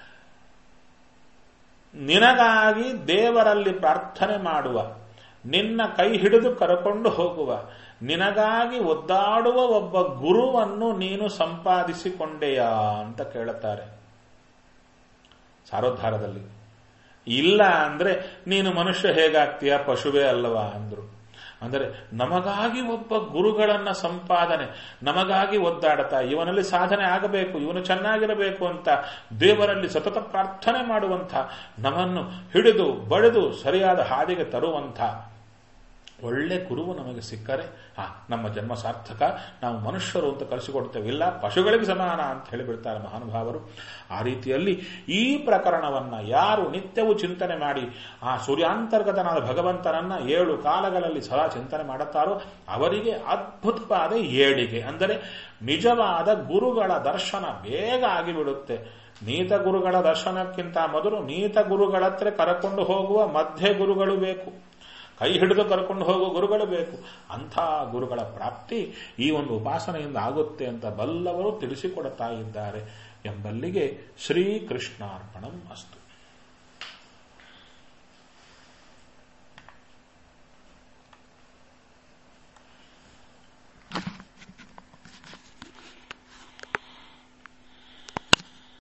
ನಿನಗಾಗಿ ದೇವರಲ್ಲಿ ಪ್ರಾರ್ಥನೆ ಮಾಡುವ ನಿನ್ನ ಕೈ ಹಿಡಿದು ಕರಕೊಂಡು ಹೋಗುವ ನಿನಗಾಗಿ ಒದ್ದಾಡುವ ಒಬ್ಬ ಗುರುವನ್ನು ನೀನು ಸಂಪಾದಿಸಿಕೊಂಡೆಯಾ ಅಂತ ಕೇಳುತ್ತಾರೆ ಸಾರೋದ್ಧಾರದಲ್ಲಿ ಇಲ್ಲ ಅಂದ್ರೆ ನೀನು ಮನುಷ್ಯ ಹೇಗಾಗ್ತೀಯ ಪಶುವೇ ಅಲ್ಲವಾ ಅಂದ್ರು ಅಂದರೆ ನಮಗಾಗಿ ಒಬ್ಬ ಗುರುಗಳನ್ನ ಸಂಪಾದನೆ ನಮಗಾಗಿ ಒದ್ದಾಡ್ತಾ ಇವನಲ್ಲಿ ಸಾಧನೆ ಆಗಬೇಕು ಇವನು ಚೆನ್ನಾಗಿರಬೇಕು ಅಂತ ದೇವರಲ್ಲಿ ಸತತ ಪ್ರಾರ್ಥನೆ ಮಾಡುವಂಥ ನಮ್ಮನ್ನು ಹಿಡಿದು ಬಡಿದು ಸರಿಯಾದ ಹಾದಿಗೆ ತರುವಂಥ ಒಳ್ಳೆ ಗುರುವು ನಮಗೆ ಸಿಕ್ಕರೆ ಆ ನಮ್ಮ ಜನ್ಮ ಸಾರ್ಥಕ ನಾವು ಮನುಷ್ಯರು ಅಂತ ಕಲಿಸಿಕೊಡ್ತೇವೆ ಇಲ್ಲ ಪಶುಗಳಿಗೆ ಸಮಾನ ಅಂತ ಹೇಳಿಬಿಡ್ತಾರೆ ಮಹಾನುಭಾವರು ಆ ರೀತಿಯಲ್ಲಿ ಈ ಪ್ರಕರಣವನ್ನ ಯಾರು ನಿತ್ಯವೂ ಚಿಂತನೆ ಮಾಡಿ ಆ ಸೂರ್ಯಾಂತರ್ಗತನಾದ ಭಗವಂತನನ್ನ ಏಳು ಕಾಲಗಳಲ್ಲಿ ಸದಾ ಚಿಂತನೆ ಮಾಡುತ್ತಾರೋ ಅವರಿಗೆ ಅದ್ಭುತವಾದ ಏಳಿಗೆ ಅಂದರೆ ನಿಜವಾದ ಗುರುಗಳ ದರ್ಶನ ಬೇಗ ಆಗಿಬಿಡುತ್ತೆ ನೀತ ಗುರುಗಳ ದರ್ಶನಕ್ಕಿಂತ ಮೊದಲು ನೀತ ಗುರುಗಳ ಹತ್ರ ಕರಕೊಂಡು ಹೋಗುವ ಮಧ್ಯ ಗುರುಗಳು ಬೇಕು ಕೈ ಹಿಡಿದು ಕರ್ಕೊಂಡು ಹೋಗೋ ಗುರುಗಳು ಬೇಕು ಅಂಥ ಗುರುಗಳ ಪ್ರಾಪ್ತಿ ಈ ಒಂದು ಉಪಾಸನೆಯಿಂದ ಆಗುತ್ತೆ ಅಂತ ಬಲ್ಲವರು ತಿಳಿಸಿಕೊಡುತ್ತಾ ಇದ್ದಾರೆ ಎಂಬಲ್ಲಿಗೆ ಶ್ರೀಕೃಷ್ಣಾರ್ಪಣಂ ಅಸ್ತು